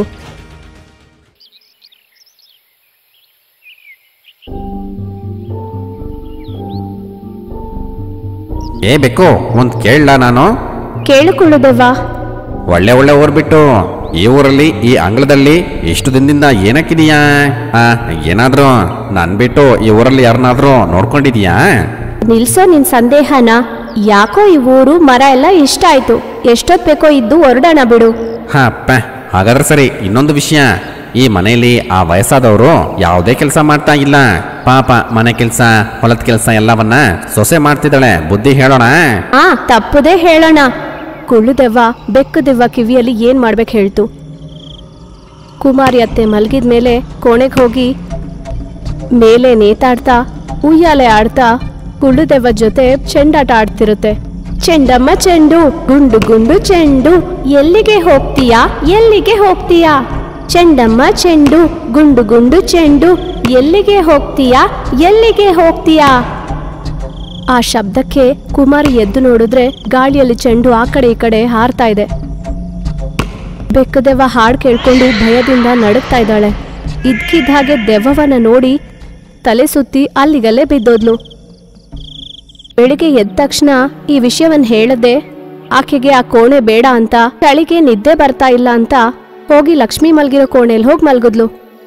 ಏ ಬೇಕು ಒಂದು ಕೇಳಲ್ಲ ನಾನು ಕೇಳಿಕೊಳ್ಳುದೆವ್ವ ಒಳ್ಳೆ ಒಳ್ಳೆ ಊರ್ ಬಿಟ್ಟು ಈ ಊರಲ್ಲಿ ಈ ಅಂಗಳದಲ್ಲಿ ಇಷ್ಟು ದಿನದಿಂದ ಏನಕ್ಕಿದೀಯಾ ಆ ಏನಾದ್ರೂ ನನ್ ಬಿಟ್ಟು ಈ ಊರಲ್ಲಿ ಯಾರನ್ನಾದ್ರೂ ನೋಡ್ಕೊಂಡಿದೀಯಾ ನಿಲ್ಸೋ ನಿನ್ ಸಂದೇಹನ ಯಾಕೋ ಈ ಊರು ಮರ ಎಲ್ಲ ಇಷ್ಟ ಆಯ್ತು ಎಷ್ಟೊತ್ ಬೇಕೋ ಇದ್ದು ಹೊರಡೋಣ ಬಿಡು ಹಾ ಅಪ್ಪ ಹಾಗಾದ್ರೆ ಸರಿ ಇನ್ನೊಂದು ವಿಷಯ ಈ ಮನೆಯಲ್ಲಿ ಆ ವಯಸ್ಸಾದವರು ಯಾವುದೇ ಕೆಲಸ ಮಾಡ್ತಾ ಇಲ್ಲ ಪಾಪ ಮನೆ ಕೆಲಸ ಹೊಲದ ಕೆಲಸ ಎಲ್ಲವನ್ನ ಸೊಸೆ ಮಾಡ್ತಿದ್ದಾಳೆ ಬುದ್ಧಿ ಹೇಳೋಣ ಆ ತಪ್ಪದೇ ಹೇಳೋಣ ಕುಳ್ಳುದೆವ್ವ ಬೆಕ್ಕದೆವ್ವ ಕಿವಿಯಲ್ಲಿ ಏನ್ ಮಾಡ್ಬೇಕು ಹೇಳ್ತು ಕುಮಾರಿ ಅತ್ತೆ ಮಲಗಿದ ಮೇಲೆ ಕೋಣೆಗೆ ಹೋಗಿ ಮೇಲೆ ನೇತಾಡ್ತಾ ಉಯ್ಯಾಲೆ ಆಡ್ತಾ ಕುಳ್ಳುದೆವ್ವ ಜೊತೆ ಚೆಂಡಾಟ ಆಡ್ತಿರುತ್ತೆ ಚೆಂಡಮ್ಮ ಚೆಂಡು ಗುಂಡು ಗುಂಡು ಚೆಂಡು ಎಲ್ಲಿಗೆ ಹೋಗ್ತೀಯಾ ಎಲ್ಲಿಗೆ ಹೋಗ್ತೀಯಾ ಚೆಂಡಮ್ಮ ಚೆಂಡು ಗುಂಡು ಗುಂಡು ಚೆಂಡು ಎಲ್ಲಿಗೆ ಹೋಗ್ತೀಯಾ ಎಲ್ಲಿಗೆ ಹೋಗ್ತೀಯಾ ಆ ಶಬ್ದಕ್ಕೆ ಕುಮಾರಿ ಎದ್ದು ನೋಡಿದ್ರೆ ಗಾಳಿಯಲ್ಲಿ ಚೆಂಡು ಆ ಕಡೆ ಈ ಕಡೆ ಹಾರ್ತಾ ಇದೆ ಬೆಕ್ಕದೆವ್ವ ಹಾಡು ಕೇಳ್ಕೊಂಡು ಭಯದಿಂದ ನಡುಗ್ತಾ ಇದ್ದಾಳೆ ಇದ್ಕಿದ್ದ ಹಾಗೆ ದೆವ್ವವನ್ನ ನೋಡಿ ತಲೆ ಸುತ್ತಿ ಅಲ್ಲಿಗಲ್ಲೇ ಬಿದ್ದೋದ್ಲು ಬೆಳಿಗ್ಗೆ ಎದ್ದ ತಕ್ಷಣ ಈ ವಿಷಯವನ್ನ ಹೇಳದೆ ಆಕೆಗೆ ಆ ಕೋಣೆ ಬೇಡ ಅಂತ ಚಳಿಗೆ ನಿದ್ದೆ ಬರ್ತಾ ಇಲ್ಲ ಅಂತ ಹೋಗಿ ಲಕ್ಷ್ಮಿ ಮಲ್ಗಿರೋ ಕೋಣೆಯಲ್ಲಿ ಹೋಗಿ ಮಲ್ಗಿದ್ಲು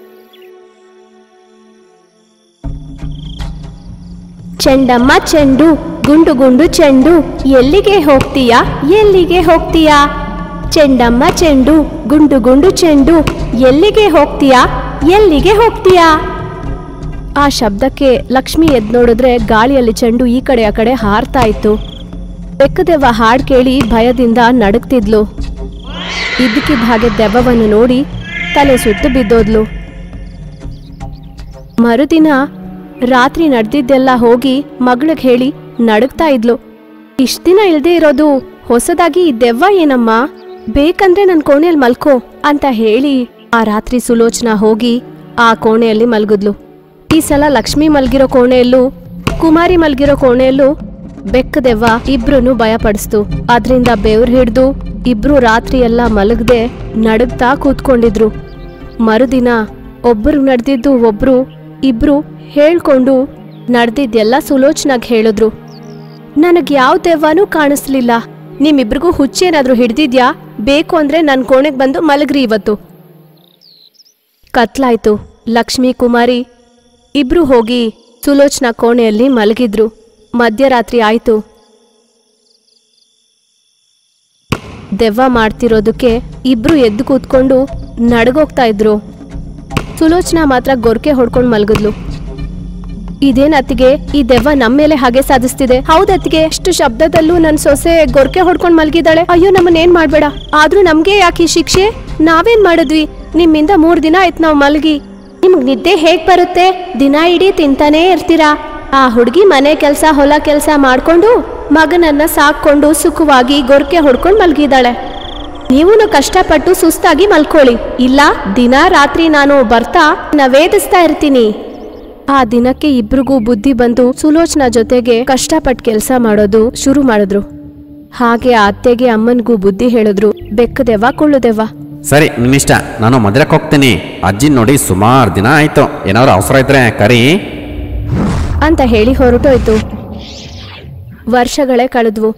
ಚೆಂಡಮ್ಮ ಚೆಂಡು ಗುಂಡು ಗುಂಡು ಚೆಂಡು ಎಲ್ಲಿಗೆ ಹೋಗ್ತೀಯಾ ಎಲ್ಲಿಗೆ ಹೋಗ್ತೀಯಾ ಚೆಂಡಮ್ಮ ಚೆಂಡು ಗುಂಡು ಗುಂಡು ಚೆಂಡು ಎಲ್ಲಿಗೆ ಹೋಗ್ತೀಯಾ ಎಲ್ಲಿಗೆ ಹೋಗ್ತೀಯಾ ಆ ಶಬ್ದಕ್ಕೆ ಲಕ್ಷ್ಮಿ ಎದ್ ನೋಡಿದ್ರೆ ಗಾಳಿಯಲ್ಲಿ ಚೆಂಡು ಈ ಕಡೆ ಆ ಕಡೆ ಹಾರ್ತಾ ಇತ್ತು ಬೆಕ್ಕದೆವ್ವ ಹಾಡ್ ಕೇಳಿ ಭಯದಿಂದ ನಡುಗ್ತಿದ್ಲು ಇದ್ದಕ್ಕಿದ್ದ ಹಾಗೆ ದೆವ್ವವನ್ನು ನೋಡಿ ತಲೆ ಸುತ್ತು ಬಿದ್ದೋದ್ಲು ಮರುದಿನ ರಾತ್ರಿ ನಡೆದಿದ್ದೆಲ್ಲ ಹೋಗಿ ಮಗಳಿಗೆ ಹೇಳಿ ನಡುಗ್ತಾ ಇದ್ಲು ಇಷ್ಟ ದಿನ ಇಲ್ದೇ ಇರೋದು ಹೊಸದಾಗಿ ಈ ದೆವ್ವ ಏನಮ್ಮ ಬೇಕಂದ್ರೆ ನನ್ ಕೋಣೆಯಲ್ಲಿ ಮಲ್ಕೋ ಅಂತ ಹೇಳಿ ಆ ರಾತ್ರಿ ಸುಲೋಚನಾ ಹೋಗಿ ಆ ಕೋಣೆಯಲ್ಲಿ ಮಲ್ಗಿದ್ಲು ಈ ಸಲ ಲಕ್ಷ್ಮಿ ಮಲ್ಗಿರೋ ಕೋಣೆಯಲ್ಲೂ ಕುಮಾರಿ ಮಲ್ಗಿರೋ ಕೋಣೆಯಲ್ಲೂ ಬೆಕ್ಕದೆವ್ವ ಇಬ್ರು ಭಯಪಡಿಸ್ತು ಅದ್ರಿಂದ ಬೆವ್ರು ಹಿಡ್ದು ಇಬ್ರು ರಾತ್ರಿ ಎಲ್ಲ ಮಲಗದೆ ನಡುಗ್ತಾ ಕೂತ್ಕೊಂಡಿದ್ರು ಮರುದಿನ ಒಬ್ಬರು ನಡೆದಿದ್ದು ಒಬ್ರು ಇಬ್ರು ಹೇಳ್ಕೊಂಡು ನಡೆದಿದ್ದೆಲ್ಲ ಸುಲೋಚನಾಗ್ ಹೇಳಿದ್ರು ನನಗ್ ಯಾವ ದೆವ್ವನೂ ಕಾಣಿಸ್ಲಿಲ್ಲ ನಿಮ್ಮಿಬ್ರಿಗೂ ಹುಚ್ಚೇನಾದ್ರೂ ಹಿಡ್ದಿದ್ಯಾ ಬೇಕು ಅಂದ್ರೆ ನನ್ ಕೋಣೆಗ್ ಬಂದು ಮಲಗ್ರಿ ಇವತ್ತು ಕತ್ಲಾಯ್ತು ಲಕ್ಷ್ಮೀ ಕುಮಾರಿ ಇಬ್ರು ಹೋಗಿ ಸುಲೋಚನಾ ಕೋಣೆಯಲ್ಲಿ ಮಲಗಿದ್ರು ಮಧ್ಯರಾತ್ರಿ ಆಯ್ತು ದೆವ್ವ ಮಾಡ್ತಿರೋದಕ್ಕೆ ಇಬ್ರು ಎದ್ದು ಕೂತ್ಕೊಂಡು ನಡ್ಗೋಗ್ತಾ ಇದ್ರು ಸುಲೋಚನಾ ಮಾತ್ರ ಗೊರ್ಕೆ ಹೊಡ್ಕೊಂಡು ಮಲಗಿದ್ಲು ಇದೇನ್ ಅತ್ತಿಗೆ ಈ ದೆವ್ವ ನಮ್ಮ ಮೇಲೆ ಹಾಗೆ ಸಾಧಿಸ್ತಿದೆ ಹೌದತ್ತಿಗೆ ಎಷ್ಟು ಶಬ್ದದಲ್ಲೂ ನನ್ ಸೊಸೆ ಗೊರ್ಕೆ ಹೊಡ್ಕೊಂಡ್ ಮಲ್ಗಿದಾಳೆ ಅಯ್ಯೋ ನಮ್ಮನ್ನ ಏನ್ ಮಾಡ್ಬೇಡ ಆದ್ರೂ ನಮ್ಗೆ ಯಾಕೆ ಈ ಶಿಕ್ಷೆ ನಾವೇನ್ ಮಾಡಿದ್ವಿ ನಿಮ್ಮಿಂದ ಮೂರ್ ದಿನ ಆಯ್ತು ನಾವ್ ಮಲ್ಗಿ ನಿಮ್ಗ್ ನಿದ್ದೆ ಹೇಗ್ ಬರುತ್ತೆ ದಿನ ಇಡೀ ತಿಂತಾನೇ ಇರ್ತೀರಾ ಆ ಹುಡ್ಗಿ ಮನೆ ಕೆಲ್ಸ ಹೊಲ ಕೆಲ್ಸ ಮಾಡ್ಕೊಂಡು ಮಗನನ್ನ ಸಾಕೊಂಡು ಸುಖವಾಗಿ ಗೊರ್ಕೆ ಹೊಡ್ಕೊಂಡ್ ಮಲ್ಗಿದಾಳೆ ನೀವೂನು ಕಷ್ಟಪಟ್ಟು ಸುಸ್ತಾಗಿ ಮಲ್ಕೊಳ್ಳಿ ಇಲ್ಲ ದಿನ ರಾತ್ರಿ ನಾನು ಬರ್ತಾ ನವೇದಿಸ್ತಾ ಇರ್ತೀನಿ ಆ ದಿನಕ್ಕೆ ಇಬ್ರಿಗೂ ಬುದ್ಧಿ ಬಂದು ಸುಲೋಚನಾ ಜೊತೆಗೆ ಕಷ್ಟಪಟ್ಟು ಕೆಲಸ ಮಾಡೋದು ಶುರು ಮಾಡಿದ್ರು ಹಾಗೆ ಆ ಅತ್ತೆಗೆ ಅಮ್ಮನಿಗೂ ಬುದ್ಧಿ ಹೇಳಿದ್ರು ಬೆಕ್ಕದೆವ್ವ ಕೊಳ್ಳುದೆವ್ವ ಸರಿ ನಿನ್ನಿಷ್ಟ ನಾನು ಮದುವೆಗೆ ಹೋಗ್ತೀನಿ ಅಜ್ಜಿನ್ ನೋಡಿ ಸುಮಾರು ದಿನ ಆಯ್ತು ಏನಾದ್ರು ಅವಸರ ಇದ್ರೆ ಕರಿ ಅಂತ ಹೇಳಿ ಹೊರಟೋಯ್ತು ವರ್ಷಗಳೇ ಕಳೆದ್ವು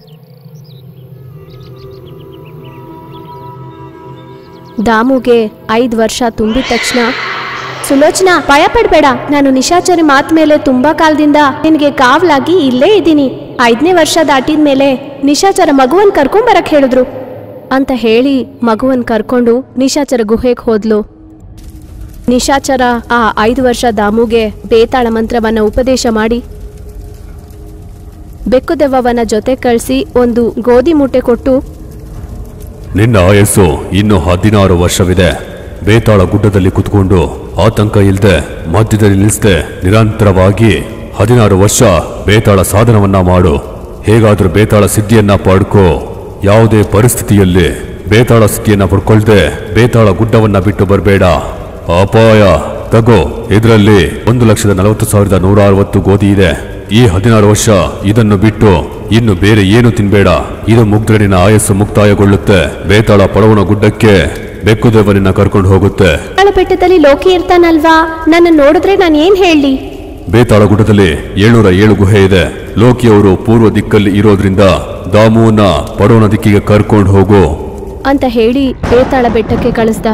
ದಾಮುಗೆ ಐದ್ ವರ್ಷ ತುಂಬಿದ ತಕ್ಷಣ ಸುಲೋಚನಾ ಭಯ ಪಡ್ಬೇಡ ನಾನು ನಿಶಾಚರಿ ಮಾತ್ ಮೇಲೆ ತುಂಬಾ ಕಾಲದಿಂದ ನಿನಗೆ ಕಾವಲಾಗಿ ಇಲ್ಲೇ ಇದ್ದೀನಿ ಐದನೇ ವರ್ಷ ದಾಟಿದ ಮೇಲೆ ನಿಶಾಚರ ಮಗುವನ್ ಕರ್ಕೊಂಬರಕ್ ಹೇಳಿದ್ರು ಅಂತ ಹೇಳಿ ಮಗುವನ್ ಕರ್ಕೊಂಡು ನಿಶಾಚರ ಗುಹೆಗೆ ಹೋದ್ಲು ನಿಶಾಚರ ಆ ಐದು ವರ್ಷ ದಾಮುಗೆ ಬೇತಾಳ ಮಂತ್ರವನ್ನ ಉಪದೇಶ ಮಾಡಿ ಬೆಕ್ಕುದೆವ್ವವನ ಜೊತೆ ಕಳಿಸಿ ಒಂದು ಗೋಧಿ ಮೂಟೆ ಕೊಟ್ಟು ನಿನ್ನ ಆಯಸ್ಸು ಇನ್ನು ಹದಿನಾರು ವರ್ಷವಿದೆ ಬೇತಾಳ ಗುಡ್ಡದಲ್ಲಿ ಕುತ್ಕೊಂಡು ಆತಂಕ ಇಲ್ಲದೆ ಮಧ್ಯದಲ್ಲಿ ನಿಲ್ಲಿಸದೆ ನಿರಂತರವಾಗಿ ಹದಿನಾರು ವರ್ಷ ಬೇತಾಳ ಸಾಧನವನ್ನ ಮಾಡು ಹೇಗಾದ್ರೂ ಬೇತಾಳ ಸಿದ್ಧಿಯನ್ನ ಪಡ್ಕೋ ಯಾವುದೇ ಪರಿಸ್ಥಿತಿಯಲ್ಲಿ ಬೇತಾಳ ಸ್ಥಿತಿಯನ್ನ ಪಡ್ಕೊಳ್ದೆ ಬೇತಾಳ ಗುಡ್ಡವನ್ನ ಬಿಟ್ಟು ಬರಬೇಡ ಅಪಾಯ ತಗೋ ಇದರಲ್ಲಿ ಒಂದು ಲಕ್ಷದ ನಲವತ್ತು ಸಾವಿರದ ನೂರ ಅರವತ್ತು ಗೋಧಿ ಇದೆ ಈ ಹದಿನಾರು ವರ್ಷ ಇದನ್ನು ಬಿಟ್ಟು ಇನ್ನು ಬೇರೆ ಏನು ತಿನ್ಬೇಡ ಇದು ಮುಗ್ದ್ರೆ ನಿನ್ನ ಆಯಸ್ಸು ಮುಕ್ತಾಯಗೊಳ್ಳುತ್ತೆ ಬೇತಾಳ ಪಡವನ ಗುಡ್ಡಕ್ಕೆ ಬೆಕ್ಕುದೇವನಿನ್ನ ಕರ್ಕೊಂಡು ಹೋಗುತ್ತೆ ಬೇತಾಳ ಬೆಟ್ಟದಲ್ಲಿ ಲೋಕಿ ಇರ್ತಾನಲ್ವಾ ನನ್ನ ನೋಡಿದ್ರೆ ನಾನು ಏನ್ ಹೇಳಿ ಬೇತಾಳ ಗುಡ್ಡದಲ್ಲಿ ಏಳ್ನೂರ ಏಳು ಗುಹೆ ಇದೆ ಲೋಕಿಯವರು ಪೂರ್ವ ದಿಕ್ಕಲ್ಲಿ ಇರೋದ್ರಿಂದ ದಾಮುವನ್ನ ಪಡವನ ದಿಕ್ಕಿಗೆ ಕರ್ಕೊಂಡು ಹೋಗು ಅಂತ ಹೇಳಿ ಬೇತಾಳ ಬೆಟ್ಟಕ್ಕೆ ಕಳಿಸ್ದ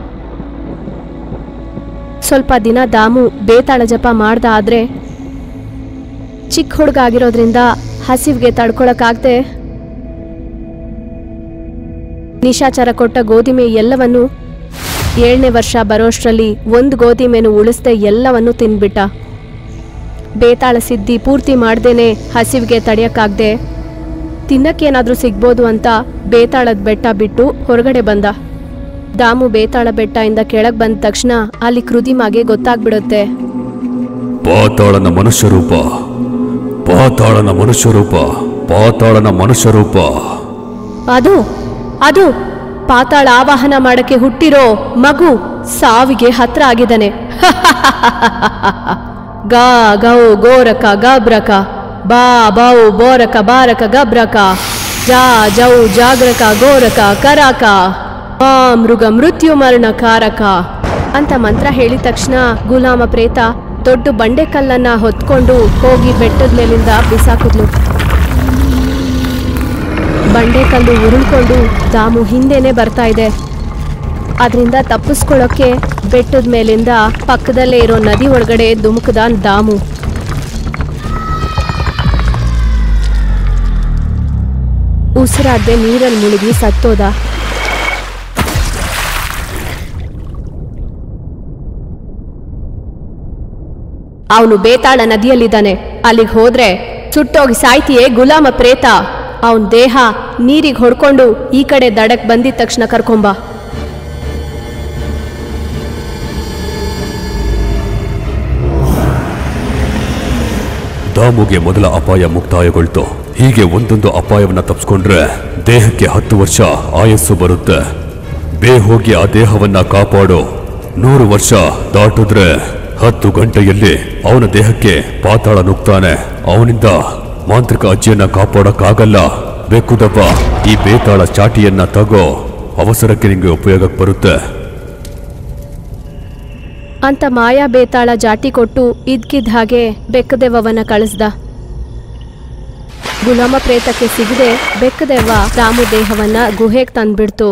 ಸ್ವಲ್ಪ ದಿನ ದಾಮು ಬೇತಾಳ ಜಪ ಮಾಡ್ದ ಆದ್ರೆ ಚಿಕ್ಕ ಹುಡುಗ ಆಗಿರೋದ್ರಿಂದ ಹಸಿವಿಗೆ ತಡ್ಕೊಳಕ್ಕಾಗ್ದೆ ನಿಶಾಚಾರ ಕೊಟ್ಟ ಗೋಧಿಮೆ ಎಲ್ಲವನ್ನು ಏಳನೇ ವರ್ಷ ಬರೋಷ್ಟ್ರಲ್ಲಿ ಒಂದು ಗೋಧಿಮೆನು ಉಳಿಸ್ದೆ ಎಲ್ಲವನ್ನು ತಿನ್ಬಿಟ್ಟ ಬೇತಾಳ ಸಿದ್ಧಿ ಪೂರ್ತಿ ಮಾಡ್ದೇನೆ ಹಸಿವಿಗೆ ತಡೆಯಕ್ಕಾಗ್ದೆ ತಿನ್ನಕ್ಕೇನಾದ್ರೂ ಸಿಗ್ಬೋದು ಅಂತ ಬೇತಾಳದ ಬೆಟ್ಟ ಬಿಟ್ಟು ಹೊರಗಡೆ ಬಂದ ದಾಮು ಬೇತಾಳ ಬೆಟ್ಟ ಇಂದ ಕೆಳಗ್ ಬಂದ ತಕ್ಷಣ ಅಲ್ಲಿ ಕೃದಿಮಾಗೆ ಗೊತ್ತಾಗ್ಬಿಡುತ್ತೆ ಪಾತಾಳನ ಮನುಷ್ಯ ರೂಪ ಪಾತಾಳನ ಮನುಷ್ಯ ರೂಪ ಪಾತಾಳನ ಮನುಷ್ಯ ರೂಪ ಅದು ಅದು ಪಾತಾಳ ಆವಾಹನ ಮಾಡಕ್ಕೆ ಹುಟ್ಟಿರೋ ಮಗು ಸಾವಿಗೆ ಹತ್ರ ಆಗಿದ್ದಾನೆ ಗಾ ಗೌ ಗೋರಕ ಗಬ್ರಕ ಬಾ ಬೌ ಬೋರಕ ಬಾರಕ ಗಬ್ರಕ ಜಾ ಜೌ ಜಾಗ್ರಕ ಗೋರಕ ಕರಾಕ ಮಾ ಮೃಗ ಮೃತ್ಯು ಮರಣ ಕಾರಕ ಅಂತ ಮಂತ್ರ ಹೇಳಿದ ತಕ್ಷಣ ಗುಲಾಮ ಪ್ರೇತ ದೊಡ್ಡ ಬಂಡೆಕಲ್ಲನ್ನ ಹೊತ್ಕೊಂಡು ಹೋಗಿ ಬೆಟ್ಟದ ಮೇಲಿಂದ ಬಿಸಾಕಿದ್ಲು ಬಂಡೆಕಲ್ಲು ಉರುಳ್ಕೊಂಡು ದಾಮು ಹಿಂದೆನೆ ಬರ್ತಾ ಇದೆ ಅದರಿಂದ ತಪ್ಪಿಸ್ಕೊಳ್ಳೋಕೆ ಬೆಟ್ಟದ ಮೇಲಿಂದ ಪಕ್ಕದಲ್ಲೇ ಇರೋ ನದಿ ಒಳಗಡೆ ಧುಮುಕದ ದಾಮು ಉಸಿರಾಡ್ದೆ ನೀರಲ್ಲಿ ಮುಳುಗಿ ಸತ್ತೋದ ಅವನು ಬೇತಾಳ ನದಿಯಲ್ಲಿದ್ದಾನೆ ಅಲ್ಲಿಗೆ ಹೋದ್ರೆ ಸುಟ್ಟೋಗಿ ಸಾಯ್ತಿಯೇ ಗುಲಾಮ ಪ್ರೇತ ಅವನ್ ದೇಹ ನೀರಿಗೆ ಹೊಡ್ಕೊಂಡು ಈ ಕಡೆ ದಡಕ್ ಬಂದಿದ ತಕ್ಷಣ ಕರ್ಕೊಂಬ ದಾಮುಗೆ ಮೊದಲ ಅಪಾಯ ಮುಕ್ತಾಯಗೊಳ್ತು ಹೀಗೆ ಒಂದೊಂದು ಅಪಾಯವನ್ನ ತಪ್ಪಿಸ್ಕೊಂಡ್ರೆ ದೇಹಕ್ಕೆ ಹತ್ತು ವರ್ಷ ಆಯಸ್ಸು ಬರುತ್ತೆ ಬೇ ಹೋಗಿ ಆ ದೇಹವನ್ನ ಕಾಪಾಡು ನೂರು ವರ್ಷ ದಾಟಿದ್ರೆ ಹತ್ತು ಗಂಟೆಯಲ್ಲಿ ಅವನ ದೇಹಕ್ಕೆ ಪಾತಾಳ ನುಗ್ತಾನೆ ಅವನಿಂದ ಮಾಂತ್ರಿಕ ಅಜ್ಜಿಯನ್ನ ಕಾಪಾಡಕ್ಕಾಗಲ್ಲ ಬೇಕುದಪ್ಪ ಈ ಬೇತಾಳ ಚಾಟಿಯನ್ನ ತಗೋ ಅವಸರಕ್ಕೆ ನಿಂಗೆ ಉಪಯೋಗಕ್ಕೆ ಬರುತ್ತೆ ಅಂತ ಮಾಯಾ ಬೇತಾಳ ಜಾಟಿ ಕೊಟ್ಟು ಇದ್ಕಿದ್ದ ಹಾಗೆ ಬೆಕ್ಕದೆವ್ವವನ್ನ ಕಳಿಸ್ದ ಗುಲಾಮ ಪ್ರೇತಕ್ಕೆ ಸಿಗದೆ ಬೆಕ್ಕದೆವ್ವ ರಾಮು ದೇಹವನ್ನ ಗುಹೆಗೆ ತಂದ್ಬಿಡ್ತು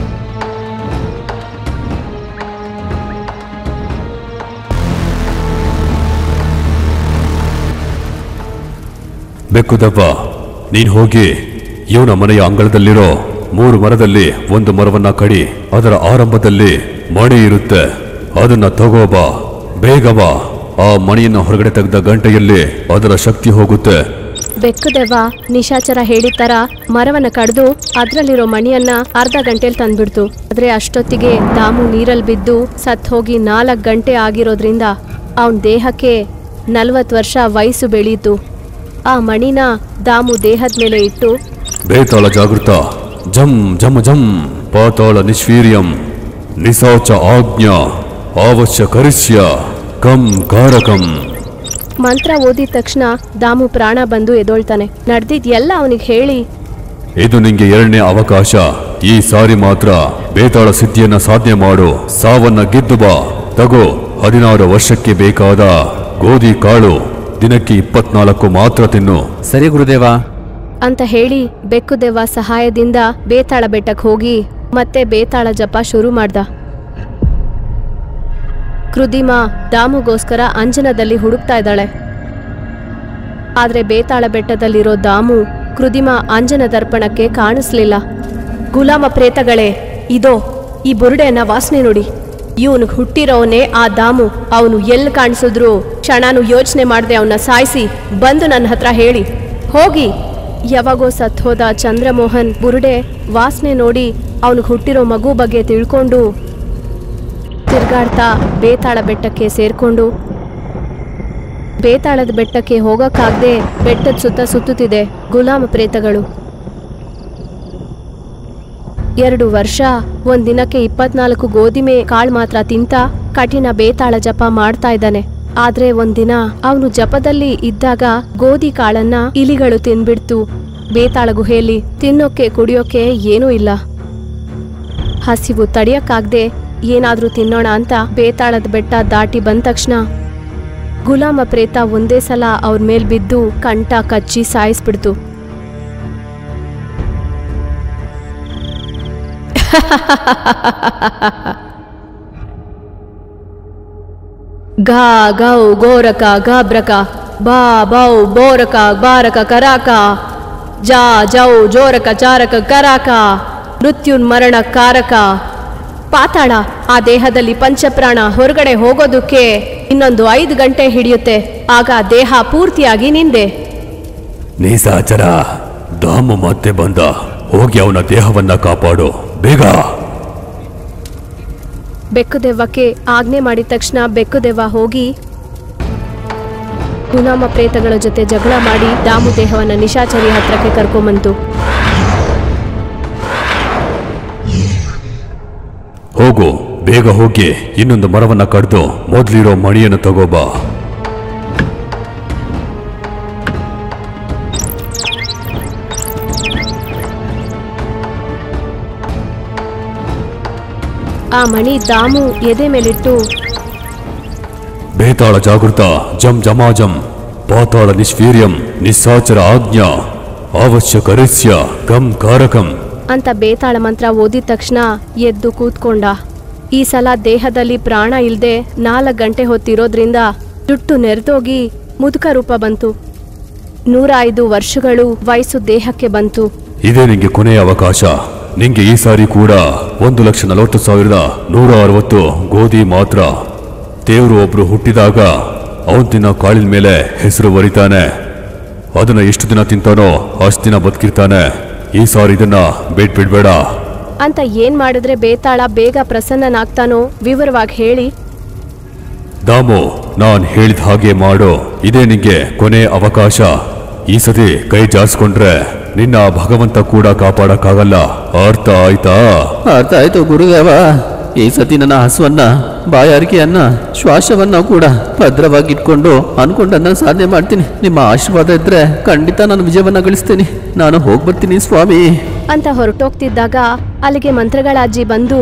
ಬೆಕ್ಕುದಪ್ಪ ನೀನ್ ಹೋಗಿ ಇವನ ಮನೆಯ ಅಂಗಳದಲ್ಲಿರೋ ಮೂರು ಮರದಲ್ಲಿ ಒಂದು ಮರವನ್ನ ಕಡಿ ಅದರ ಆರಂಭದಲ್ಲಿ ಮಣಿ ಇರುತ್ತೆ ಅದನ್ನ ತಗೋಬಾ ಬೇಗ ಬಾ ಆ ಮಣಿಯನ್ನು ಹೊರಗಡೆ ತೆಗೆದ ಗಂಟೆಯಲ್ಲಿ ಅದರ ಶಕ್ತಿ ಹೋಗುತ್ತೆ ಬೆಕ್ಕದೆವ್ವ ನಿಶಾಚರ ಹೇಳಿದ ತರ ಮರವನ್ನ ಕಡ್ದು ಅದ್ರಲ್ಲಿರೋ ಮಣಿಯನ್ನ ಅರ್ಧ ಗಂಟೆಲಿ ತಂದ್ಬಿಡ್ತು ಆದ್ರೆ ಅಷ್ಟೊತ್ತಿಗೆ ದಾಮು ನೀರಲ್ಲಿ ಬಿದ್ದು ಸತ್ ಹೋಗಿ ನಾಲ್ಕು ಗಂಟೆ ಆಗಿರೋದ್ರಿಂದ ಅವನ್ ದೇಹಕ್ಕೆ ನಲ್ವತ್ತು ವರ್ಷ ವಯಸ್ಸು ಬೆಳೀತು ಆ ಮಣಿನ ದಾಮು ದೇಹದ ಮೇಲೆ ಇಟ್ಟು ಬೇತಾಳ ಜಾಗೃತ ಜಂ ಜಮ ಜಂ ಪಾತಾಳ ನಿಷ್ವೀರ್ಯಂ ನಿಸಾಚ ಆಜ್ಞಾ ಅವಶ್ಯ ಕರಿಷ್ಯ ಕಂ ಕಾರಕಂ ಮಂತ್ರ ಓದಿದ ತಕ್ಷಣ ದಾಮು ಪ್ರಾಣ ಬಂದು ಎದೊಳ್ತಾನೆ ನಡೆದಿದ್ ಎಲ್ಲ ಅವನಿಗೆ ಹೇಳಿ ಇದು ನಿಂಗೆ ಎರಡನೇ ಅವಕಾಶ ಈ ಸಾರಿ ಮಾತ್ರ ಬೇತಾಳ ಸಿದ್ಧಿಯನ್ನ ಸಾಧನೆ ಮಾಡು ಸಾವನ್ನ ಗೆದ್ದು ಬಾ ತಗೋ ಹದಿನಾರು ವರ್ಷಕ್ಕೆ ಬೇಕಾದ ಗೋಧಿ ಕಾಳು ದಿನಕ್ಕೆ ಇಪ್ಪತ್ನಾಲ್ಕು ಮಾತ್ರ ತಿನ್ನು ಸರಿ ಗುರುದೇವ ಅಂತ ಹೇಳಿ ಬೆಕ್ಕುದೆವ್ವ ಸಹಾಯದಿಂದ ಬೇತಾಳ ಬೆಟ್ಟಕ್ಕೆ ಹೋಗಿ ಮತ್ತೆ ಬೇತಾಳ ಜಪ ಶುರು ಮಾಡ್ದ ಕೃದಿಮಾ ದಾಮುಗೋಸ್ಕರ ಅಂಜನದಲ್ಲಿ ಹುಡುಕ್ತಾ ಇದ್ದಾಳೆ ಆದ್ರೆ ಬೇತಾಳ ಬೆಟ್ಟದಲ್ಲಿರೋ ದಾಮು ಕೃದಿಮ ಅಂಜನ ದರ್ಪಣಕ್ಕೆ ಕಾಣಿಸ್ಲಿಲ್ಲ ಗುಲಾಮ ಪ್ರೇತಗಳೇ ಇದೋ ಈ ಬುರುಡೆಯನ್ನ ವಾಸನೆ ನೋಡಿ ಇವನಿಗೆ ಹುಟ್ಟಿರೋವನೇ ಆ ದಾಮು ಅವನು ಎಲ್ಲಿ ಕಾಣಿಸಿದ್ರು ಕ್ಷಣನು ಯೋಚನೆ ಮಾಡದೆ ಅವನ್ನ ಸಾಯಿಸಿ ಬಂದು ನನ್ನ ಹತ್ರ ಹೇಳಿ ಹೋಗಿ ಯಾವಾಗೋ ಸತ್ತೋದ ಚಂದ್ರಮೋಹನ್ ಬುರುಡೆ ವಾಸನೆ ನೋಡಿ ಅವನಿಗೆ ಹುಟ್ಟಿರೋ ಮಗು ಬಗ್ಗೆ ತಿಳ್ಕೊಂಡು ತಿರ್ಗಾಡ್ತಾ ಬೇತಾಳ ಬೆಟ್ಟಕ್ಕೆ ಸೇರ್ಕೊಂಡು ಬೇತಾಳದ ಬೆಟ್ಟಕ್ಕೆ ಹೋಗಕ್ಕಾಗ್ದೆ ಬೆಟ್ಟದ ಸುತ್ತ ಸುತ್ತುತ್ತಿದೆ ಗುಲಾಮ ಪ್ರೇತಗಳು ಎರಡು ವರ್ಷ ಒಂದ್ ದಿನಕ್ಕೆ ಇಪ್ಪತ್ನಾಲ್ಕು ಗೋಧಿಮೆ ಕಾಳು ಮಾತ್ರ ತಿಂತ ಕಠಿಣ ಬೇತಾಳ ಜಪ ಮಾಡ್ತಾ ಇದ್ದಾನೆ ಆದ್ರೆ ಒಂದಿನ ಅವನು ಜಪದಲ್ಲಿ ಇದ್ದಾಗ ಗೋಧಿ ಕಾಳನ್ನ ಇಲಿಗಳು ತಿನ್ಬಿಡ್ತು ಬೇತಾಳ ಗುಹೆಯಲ್ಲಿ ತಿನ್ನೋಕೆ ಕುಡಿಯೋಕೆ ಏನೂ ಇಲ್ಲ ಹಸಿವು ತಡಿಯಕ್ಕಾಗ್ದೆ ಏನಾದ್ರೂ ತಿನ್ನೋಣ ಅಂತ ಬೇತಾಳದ ಬೆಟ್ಟ ದಾಟಿ ಬಂದ ತಕ್ಷಣ ಗುಲಾಮ ಪ್ರೇತ ಒಂದೇ ಸಲ ಅವ್ರ ಮೇಲ್ ಬಿದ್ದು ಕಂಠ ಕಚ್ಚಿ ಸಾಯಿಸ್ಬಿಡ್ತು ಘಾ ಗೌ ಗೋರಕ ಗಾಬ್ರಕ ಬಾ ಬೌ ಬೋರಕ ಬಾರಕ ಕರಾಕ ಜಾ ಜೌ ಜೋರಕ ಚಾರಕ ಕರಾಕ ಮೃತ್ಯುನ್ಮರಣ ಕಾರಕ ಪಾತಾಳ ಆ ದೇಹದಲ್ಲಿ ಪಂಚಪ್ರಾಣ ಹೊರಗಡೆ ಹೋಗೋದಕ್ಕೆ ಇನ್ನೊಂದು ಐದು ಗಂಟೆ ಹಿಡಿಯುತ್ತೆ ಆಗ ದೇಹ ಪೂರ್ತಿಯಾಗಿ ನಿಂದೆ ನೀಸಾಚರ ದಾಮು ಮತ್ತೆ ಬಂದ ಹೋಗಿ ಅವನ ದೇಹವನ್ನ ಕಾಪಾಡು ಬೇಗ ಬೆಕ್ಕುದೆವ್ವಕ್ಕೆ ಆಜ್ಞೆ ಮಾಡಿದ ತಕ್ಷಣ ಬೆಕ್ಕುದೆವ್ವ ಹೋಗಿ ಗುಲಾಮ ಪ್ರೇತಗಳ ಜೊತೆ ಜಗಳ ಮಾಡಿ ದಾಮು ದೇಹವನ್ನ ನಿಶಾಚರಿ ಹತ್ರಕ್ಕೆ ಕರ್ಕೊಂಬಂತು ಹೋಗು ಬೇಗ ಹೋಗಿ ಇನ್ನೊಂದು ಮರವನ್ನ ಕಡ್ದು ಮೊದ್ಲಿರೋ ಮಣಿಯನ್ನು ತಗೋಬಾ ಆ ಮಣಿ ದಾಮು ಎದೆ ಮೇಲಿಟ್ಟು ಬೇತಾಳ ಜಾಗೃತ ಜಂ ಜಮಾಜಂ ಪಾತಾಳ ನಿಷ್ವೀರ್ಯಂ ನಿಸ್ಸಾಚರ ಆಜ್ಞಾ ಅವಶ್ಯಕರಿಸ್ಯ ಗಂ ಕಾರಕಂ ಅಂತ ಬೇತಾಳ ಮಂತ್ರ ಓದಿದ ತಕ್ಷಣ ಎದ್ದು ಕೂತ್ಕೊಂಡ ಈ ಸಲ ದೇಹದಲ್ಲಿ ಪ್ರಾಣ ಇಲ್ದೆ ನಾಲ್ಕು ಗಂಟೆ ಹೊತ್ತಿರೋದ್ರಿಂದ ಜುಟ್ಟು ನೆರೆದೋಗಿ ಮುದುಕ ರೂಪ ಬಂತು ನೂರ ಐದು ವರ್ಷಗಳು ವಯಸ್ಸು ದೇಹಕ್ಕೆ ಬಂತು ಇದೇ ನಿಂಗೆ ಕೊನೆಯ ಅವಕಾಶ ನಿಂಗೆ ಈ ಸಾರಿ ಕೂಡ ಒಂದು ಲಕ್ಷ ನಲವತ್ತು ಸಾವಿರದ ನೂರ ಅರವತ್ತು ಗೋಧಿ ಮಾತ್ರ ದೇವರು ಒಬ್ರು ಹುಟ್ಟಿದಾಗ ಅವನ್ ದಿನ ಕಾಳಿನ ಮೇಲೆ ಹೆಸರು ಬರಿತಾನೆ ಅದನ್ನ ಎಷ್ಟು ದಿನ ತಿಂತಾನೋ ಅಷ್ಟು ದಿನ ಬದುಕಿರ್ತಾನೆ ಈ ಸಾರಿ ಇದನ್ನ ಬಿಟ್ ಬಿಡ್ಬೇಡ ಅಂತ ಏನ್ ಮಾಡಿದ್ರೆ ಬೇತಾಳ ಬೇಗ ಪ್ರಸನ್ನನಾಗ್ತಾನೋ ವಿವರವಾಗಿ ಹೇಳಿ ದಾಮು ನಾನ್ ಹೇಳಿದ ಹಾಗೆ ಮಾಡು ಇದೇ ನಿಂಗೆ ಕೊನೆ ಅವಕಾಶ ಈ ಸತಿ ಕೈ ಜಾರ್ಸ್ಕೊಂಡ್ರೆ ನಿನ್ನ ಭಗವಂತ ಕೂಡ ಕಾಪಾಡಕ್ಕಾಗಲ್ಲ ಅರ್ಥ ಆಯ್ತಾ ಅರ್ಥ ಆಯ್ತು ಗುರುದೇವ ಈ ಸತಿ ನನ್ನ ಹಸುವನ್ನ ಬಾಯಾರಿಕೆಯನ್ನ ಶ್ವಾಸವನ್ನ ಕೂಡ ಭದ್ರವಾಗಿ ಇಟ್ಕೊಂಡು ಅನ್ಕೊಂಡನ್ನ ಸಾಧನೆ ಮಾಡ್ತೀನಿ ನಿಮ್ಮ ಆಶೀರ್ವಾದ ಇದ್ರೆ ಖಂಡಿತ ನಾನು ವಿಜಯವನ್ನ ಗಳಿಸ್ತೀನಿ ನಾನು ಹೋಗ್ಬರ್ತೀನಿ ಸ್ವಾಮಿ ಅಂತ ಹೊರಟೋಗ್ತಿದ್ದಾಗ ಅಲ್ಲಿಗೆ ಮಂತ್ರಗಳ ಅಜ್ಜಿ ಬಂದು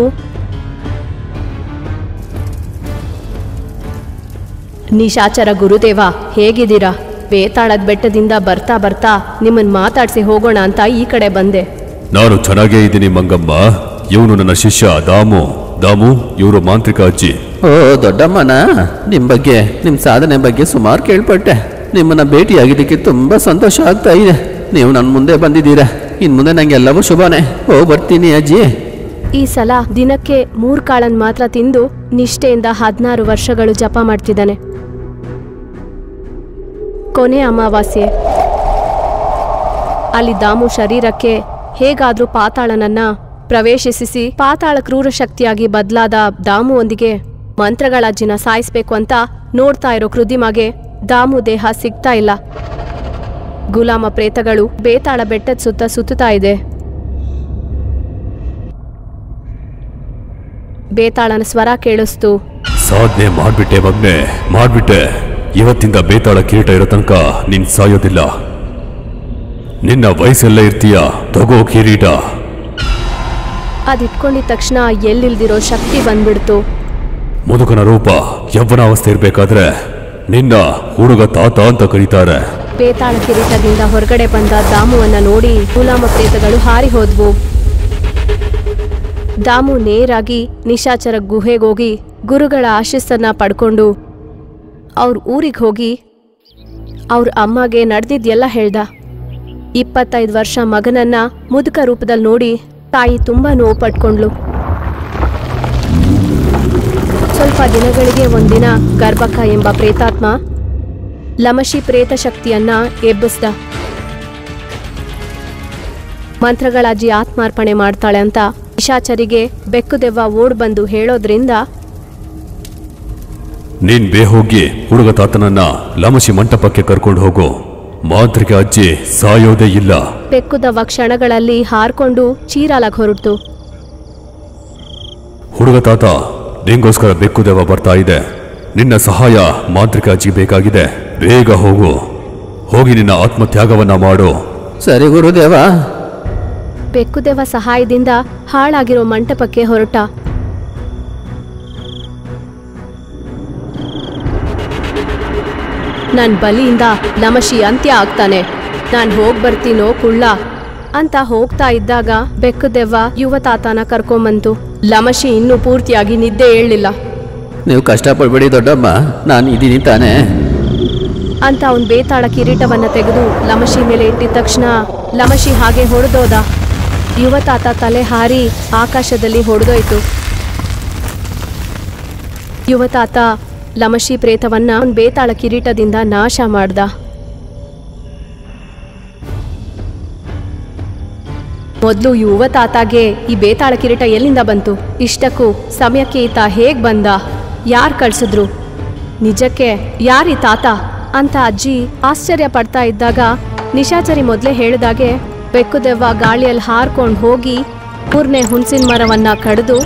ನಿಶಾಚರ ಗುರುದೇವ ಹೇಗಿದ್ದೀರಾ ಬೇತಾಳದ ಬೆಟ್ಟದಿಂದ ಬರ್ತಾ ಬರ್ತಾ ನಿಮ್ಮನ್ ಮಾತಾಡ್ಸಿ ಹೋಗೋಣ ಅಂತ ಈ ಕಡೆ ಬಂದೆ ನಾನು ಚೆನ್ನಾಗೇ ಇದ್ದೀನಿ ಮಂಗಮ್ಮ ಇವನು ನನ್ನ ಶಿಷ್ಯ ದಾಮು ದಾಮು ಇವರು ಮಾಂತ್ರಿಕ ಅಜ್ಜಿ ಓ ದೊಡ್ಡಮ್ಮನ ನಿಮ್ ಬಗ್ಗೆ ನಿಮ್ ಸಾಧನೆ ಬಗ್ಗೆ ಸುಮಾರು ಕೇಳ್ಪಟ್ಟೆ ನಿಮ್ಮನ್ನ ಭೇಟಿಯಾಗಿದ್ದಕ್ಕೆ ತುಂಬಾ ಸಂತೋಷ ಆಗ್ತಾ ಇದೆ ನೀವು ನನ್ನ ಮುಂದೆ ಬಂದಿದ್ದೀರಾ ಇನ್ ಮುಂದೆ ನಂಗೆ ಎಲ್ಲವೂ ಶುಭನೇ ಓ ಬರ್ತೀನಿ ಅಜ್ಜಿ ಈ ಸಲ ದಿನಕ್ಕೆ ಮೂರ್ ಕಾಳನ್ ಮಾತ್ರ ತಿಂದು ನಿಷ್ಠೆಯಿಂದ ಹದಿನಾರು ವರ್ಷಗಳು ಜಪ ಮಾಡ್ತಿದ್ದಾನೆ ಕೊನೆ ಅಮಾವಾಸ್ಯೆ ಅಲ್ಲಿ ದಾಮು ಶರೀರಕ್ಕೆ ಹೇಗಾದ್ರೂ ಪಾತಾಳನನ್ನ ಪ್ರವೇಶಿಸಿ ಪಾತಾಳ ಕ್ರೂರ ಶಕ್ತಿಯಾಗಿ ಬದಲಾದ ದಾಮುವೊಂದಿಗೆ ಮಂತ್ರಗಳಜ್ಜಿನ ಸಾಯಿಸ್ಬೇಕು ಅಂತ ನೋಡ್ತಾ ಇರೋ ಕೃದಿಮಗೆ ದಾಮು ದೇಹ ಸಿಗ್ತಾ ಇಲ್ಲ ಗುಲಾಮ ಪ್ರೇತಗಳು ಬೇತಾಳ ಬೆಟ್ಟದ ಸುತ್ತ ಸುತ್ತುತ್ತಾ ಇದೆ ಬೇತಾಳನ ಸ್ವರ ಕೇಳಿಸ್ತು ಸಾಧನೆ ಮಾಡ್ಬಿಟ್ಟೆ ಮಗ್ನೆ ಮಾಡ್ಬಿಟ್ಟೆ ಇವತ್ತಿಂದ ಬೇತಾಳ ಕಿರೀಟ ಇರೋ ತನಕ ನೀನ್ ಸಾಯೋದಿಲ್ಲ ನಿನ್ನ ವಯಸ್ಸೆಲ್ಲ ಇರ್ತೀಯ ತಗೋ ಕಿರೀಟ ಅದಿಟ್ಕೊಂಡಿದ ತಕ್ಷಣ ಎಲ್ಲಿಲ್ದಿರೋ ಶಕ್ತಿ ಬಂದ್ಬಿಡ್ತು ಮುದುಕನ ರೂಪ ಯವ್ವನಾವಸ್ಥೆ ಇರ್ಬೇಕಾದ್ರೆ ನಿನ್ನ ಹುಡುಗ ತಾತ ಅಂತ ಕರೀತಾರೆ ಬೇತಾಳ ಕಿರೀಟದಿಂದ ಹೊರಗಡೆ ಬಂದ ದಾಮುವನ್ನ ನೋಡಿ ಗುಲಾಮ ಪ್ರೇತಗಳು ಹಾರಿ ಹೋದ್ವು ದಾಮು ನೇರಾಗಿ ನಿಶಾಚರ ಗುಹೆಗೋಗಿ ಗುರುಗಳ ಆಶೀಸ್ಸನ್ನ ಪಡ್ಕೊಂಡು ಅವ್ರ ಊರಿಗೆ ಹೋಗಿ ಅವ್ರ ಅಮ್ಮಗೆ ನಡೆದಿದ್ದೆಲ್ಲ ಹೇಳ್ದ ಇಪ್ಪತ್ತೈದು ವರ್ಷ ಮಗನನ್ನ ಮುದುಕ ರೂಪದಲ್ಲಿ ನೋಡಿ ತಾಯಿ ತುಂಬಾ ನೋವು ಪಟ್ಕೊಂಡ್ಲು ಸ್ವಲ್ಪ ದಿನಗಳಿಗೆ ಒಂದಿನ ಗರ್ಭಕ್ಕ ಎಂಬ ಪ್ರೇತಾತ್ಮ ಲಮಶಿ ಪ್ರೇತ ಶಕ್ತಿಯನ್ನ ಎಬ್ಬಿಸ್ದ ಮಂತ್ರಗಳಜ್ಜಿ ಆತ್ಮಾರ್ಪಣೆ ಮಾಡ್ತಾಳೆ ಅಂತ ನಿಶಾಚರಿಗೆ ಬೆಕ್ಕು ದೆವ್ವ ಓಡ್ ಬಂದು ಹೇಳೋದ್ರಿಂದ ನೀನ್ ಬೇಹೋಗಿ ಹುಡುಗ ತಾತನನ್ನ ಲಮಶಿ ಮಂಟಪಕ್ಕೆ ಕರ್ಕೊಂಡು ಹೋಗು ಮಾಂತ್ರಿಕ ಅಜ್ಜಿ ಸಾಯೋದೇ ಇಲ್ಲ ಬೆಕ್ಕು ದೆವ್ವ ಕ್ಷಣಗಳಲ್ಲಿ ಹಾರ್ಕೊಂಡು ಚೀರಾಲಕ್ ಹೊರಟು ಹುಡುಗ ತಾತ ನಿಂಗೋಸ್ಕರ ಬೆಕ್ಕು ದೆವ್ವ ಬರ್ತಾ ಇದೆ ನಿನ್ನ ಸಹಾಯ ಮಾಂತ್ರಿಕ ಅಜ್ಜಿ ಬೇಕಾಗಿದೆ ಬೇಗ ಹೋಗು ಹೋಗಿ ನಿನ್ನ ಆತ್ಮತ್ಯಾಗವನ್ನ ಮಾಡು ಸರಿ ಗುರುದೇವ ಬೆಕ್ಕುದೆವ್ವ ಸಹಾಯದಿಂದ ಹಾಳಾಗಿರೋ ಮಂಟಪಕ್ಕೆ ಹೊರಟ ನನ್ ಬಲಿಯಿಂದ ಲಮಶಿ ಅಂತ್ಯ ಆಗ್ತಾನೆ ನಾನ್ ಹೋಗ್ ಬರ್ತೀನೋ ಕುಳ್ಳ ಅಂತ ಹೋಗ್ತಾ ಇದ್ದಾಗ ಬೆಕ್ಕುದೆವ್ವ ಯುವ ತಾತನ ಕರ್ಕೊಂಬಂತು ಲಮಶಿ ಇನ್ನೂ ಪೂರ್ತಿಯಾಗಿ ನಿದ್ದೆ ಏಳಲಿಲ್ಲ ನೀವು ಕಷ್ಟಪಡ್ಬೇಡಿ ದೊಡ್ಡಮ್ಮ ನಾನು ಇದ್ದೀನಿ ತಾನೇ ಅಂತ ಅವನ್ ಬೇತಾಳ ಕಿರೀಟವನ್ನ ತೆಗೆದು ಲಮಶಿ ಮೇಲೆ ಇಟ್ಟಿದ ತಕ್ಷಣ ಲಮಶಿ ಹಾಗೆ ಹೊಡೆದೋದ ಯುವ ತಾತ ತಲೆ ಹಾರಿ ಆಕಾಶದಲ್ಲಿ ಹೊಡೆದೋಯ್ತು ಯುವ ತಾತ ಲಮಶಿ ಪ್ರೇತವನ್ನ ಅವ್ನ್ ಬೇತಾಳ ಕಿರೀಟದಿಂದ ನಾಶ ಮಾಡ್ದ ಮೊದಲು ಯುವ ತಾತಾಗೆ ಈ ಬೇತಾಳ ಕಿರೀಟ ಎಲ್ಲಿಂದ ಬಂತು ಇಷ್ಟಕ್ಕೂ ಸಮಯಕ್ಕೆ ಈತ ಹೇಗ್ ಬಂದ ಯಾರ್ ಕಳ್ಸಿದ್ರು ನಿಜಕ್ಕೆ ಯಾರಿ ತಾತ ಅಂತ ಅಜ್ಜಿ ಆಶ್ಚರ್ಯ ಪಡ್ತಾ ಇದ್ದಾಗ ನಿಶಾಚರಿ ಮೊದಲೇ ಹೇಳಿದಾಗೆ ಬೆಕ್ಕುದೆವ್ವ ಗಾಳಿಯಲ್ಲಿ ಹಾರ್ಕೊಂಡು ಹೋಗಿ ಮೂರನೇ ಹುಣಸಿನ ಮರವನ್ನ ಕಡಿದು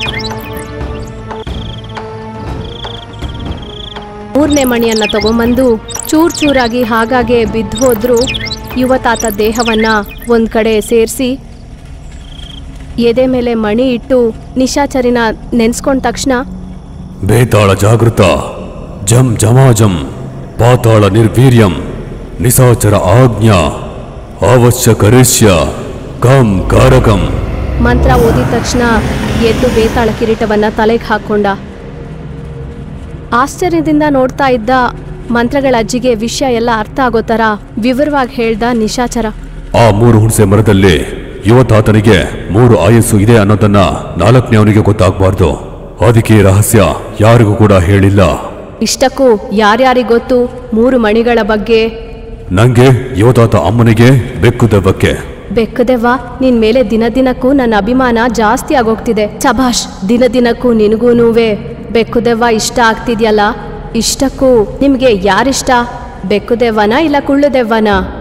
ಮೂರನೇ ಮಣಿಯನ್ನ ತಗೊಂಬಂದು ಚೂರ್ ಚೂರಾಗಿ ಹಾಗಾಗೆ ಬಿದ್ದು ಹೋದ್ರು ಯುವ ತಾತ ದೇಹವನ್ನ ಒಂದ್ ಕಡೆ ಸೇರಿಸಿ ಎದೆ ಮೇಲೆ ಮಣಿ ಇಟ್ಟು ನಿಶಾಚರಿನ ನೆನ್ಸ್ಕೊಂಡ ತಕ್ಷಣ ಬೇತಾಳ ಜಾಗೃತ ಜಂ ಜಮಾಜಂ ಪಾತಾಳ ನಿರ್ವೀರ್ಯಂ ನಿಸಾಚರ ಆಜ್ಞಾ ಅವಶ್ಯಕರಿಷ್ಯ ಕಂ ಕಾರಕಂ ಮಂತ್ರ ಓದಿದ ತಕ್ಷಣ ಎದ್ದು ಬೇತಾಳ ಕಿರೀಟವನ್ನ ತಲೆಗೆ ಹಾಕೊಂಡ ಆಶ್ಚರ್ಯದಿಂದ ನೋಡ್ತಾ ಇದ್ದ ಮಂತ್ರಗಳ ಅಜ್ಜಿಗೆ ವಿಷಯ ಎಲ್ಲ ಅರ್ಥ ಆಗೋ ಥರ ವಿವರವಾಗಿ ಹೇಳ್ದ ನಿಶಾಚರ ಆ ಮೂರು ಹುಣಸೆ ಮರದಲ್ಲಿ ಯುವ ತಾತನಿಗೆ ಮೂರು ಆಯಸ್ಸು ಇದೆ ಅನ್ನೋದನ್ನ ನಾಲ್ಕನೇ ಅವನಿಗೆ ಗೊತ್ತಾಗಬಾರ್ದು ಅದಕ್ಕೆ ಈ ರಹಸ್ಯ ಯಾರಿಗೂ ಕೂಡ ಹೇಳಿಲ್ಲ ಇಷ್ಟಕ್ಕೂ ಯಾರ್ಯಾರಿಗ್ ಗೊತ್ತು ಮೂರು ಮಣಿಗಳ ಬಗ್ಗೆ ನಂಗೆ ಯುವ ತಾತ ಅಮ್ಮನಿಗೆ ಬೆಕ್ಕು ದೆವ್ವಕ್ಕೆ ಬೆಕ್ಕದೆವ್ವ ನಿನ್ ಮೇಲೆ ದಿನ ದಿನಕ್ಕೂ ನನ್ನ ಅಭಿಮಾನ ಜಾಸ್ತಿ ಆಗೋಗ್ತಿದೆ ಸಭಾಷ್ ದಿನ ದಿನಕ್ಕೂ ನಿನಗೂನುವೆ ಬೆಕ್ಕುದೆವ್ವ ಇಷ್ಟ ಆಗ್ತಿದ್ಯಲ್ಲ ಇಷ್ಟಕ್ಕೂ ನಿಮ್ಗೆ ಯಾರಿಷ್ಟ ಬೆಕ್ಕುದೆವ್ವನ ಇಲ್ಲ ಕುಳ್ಳುದೆವ್ವನ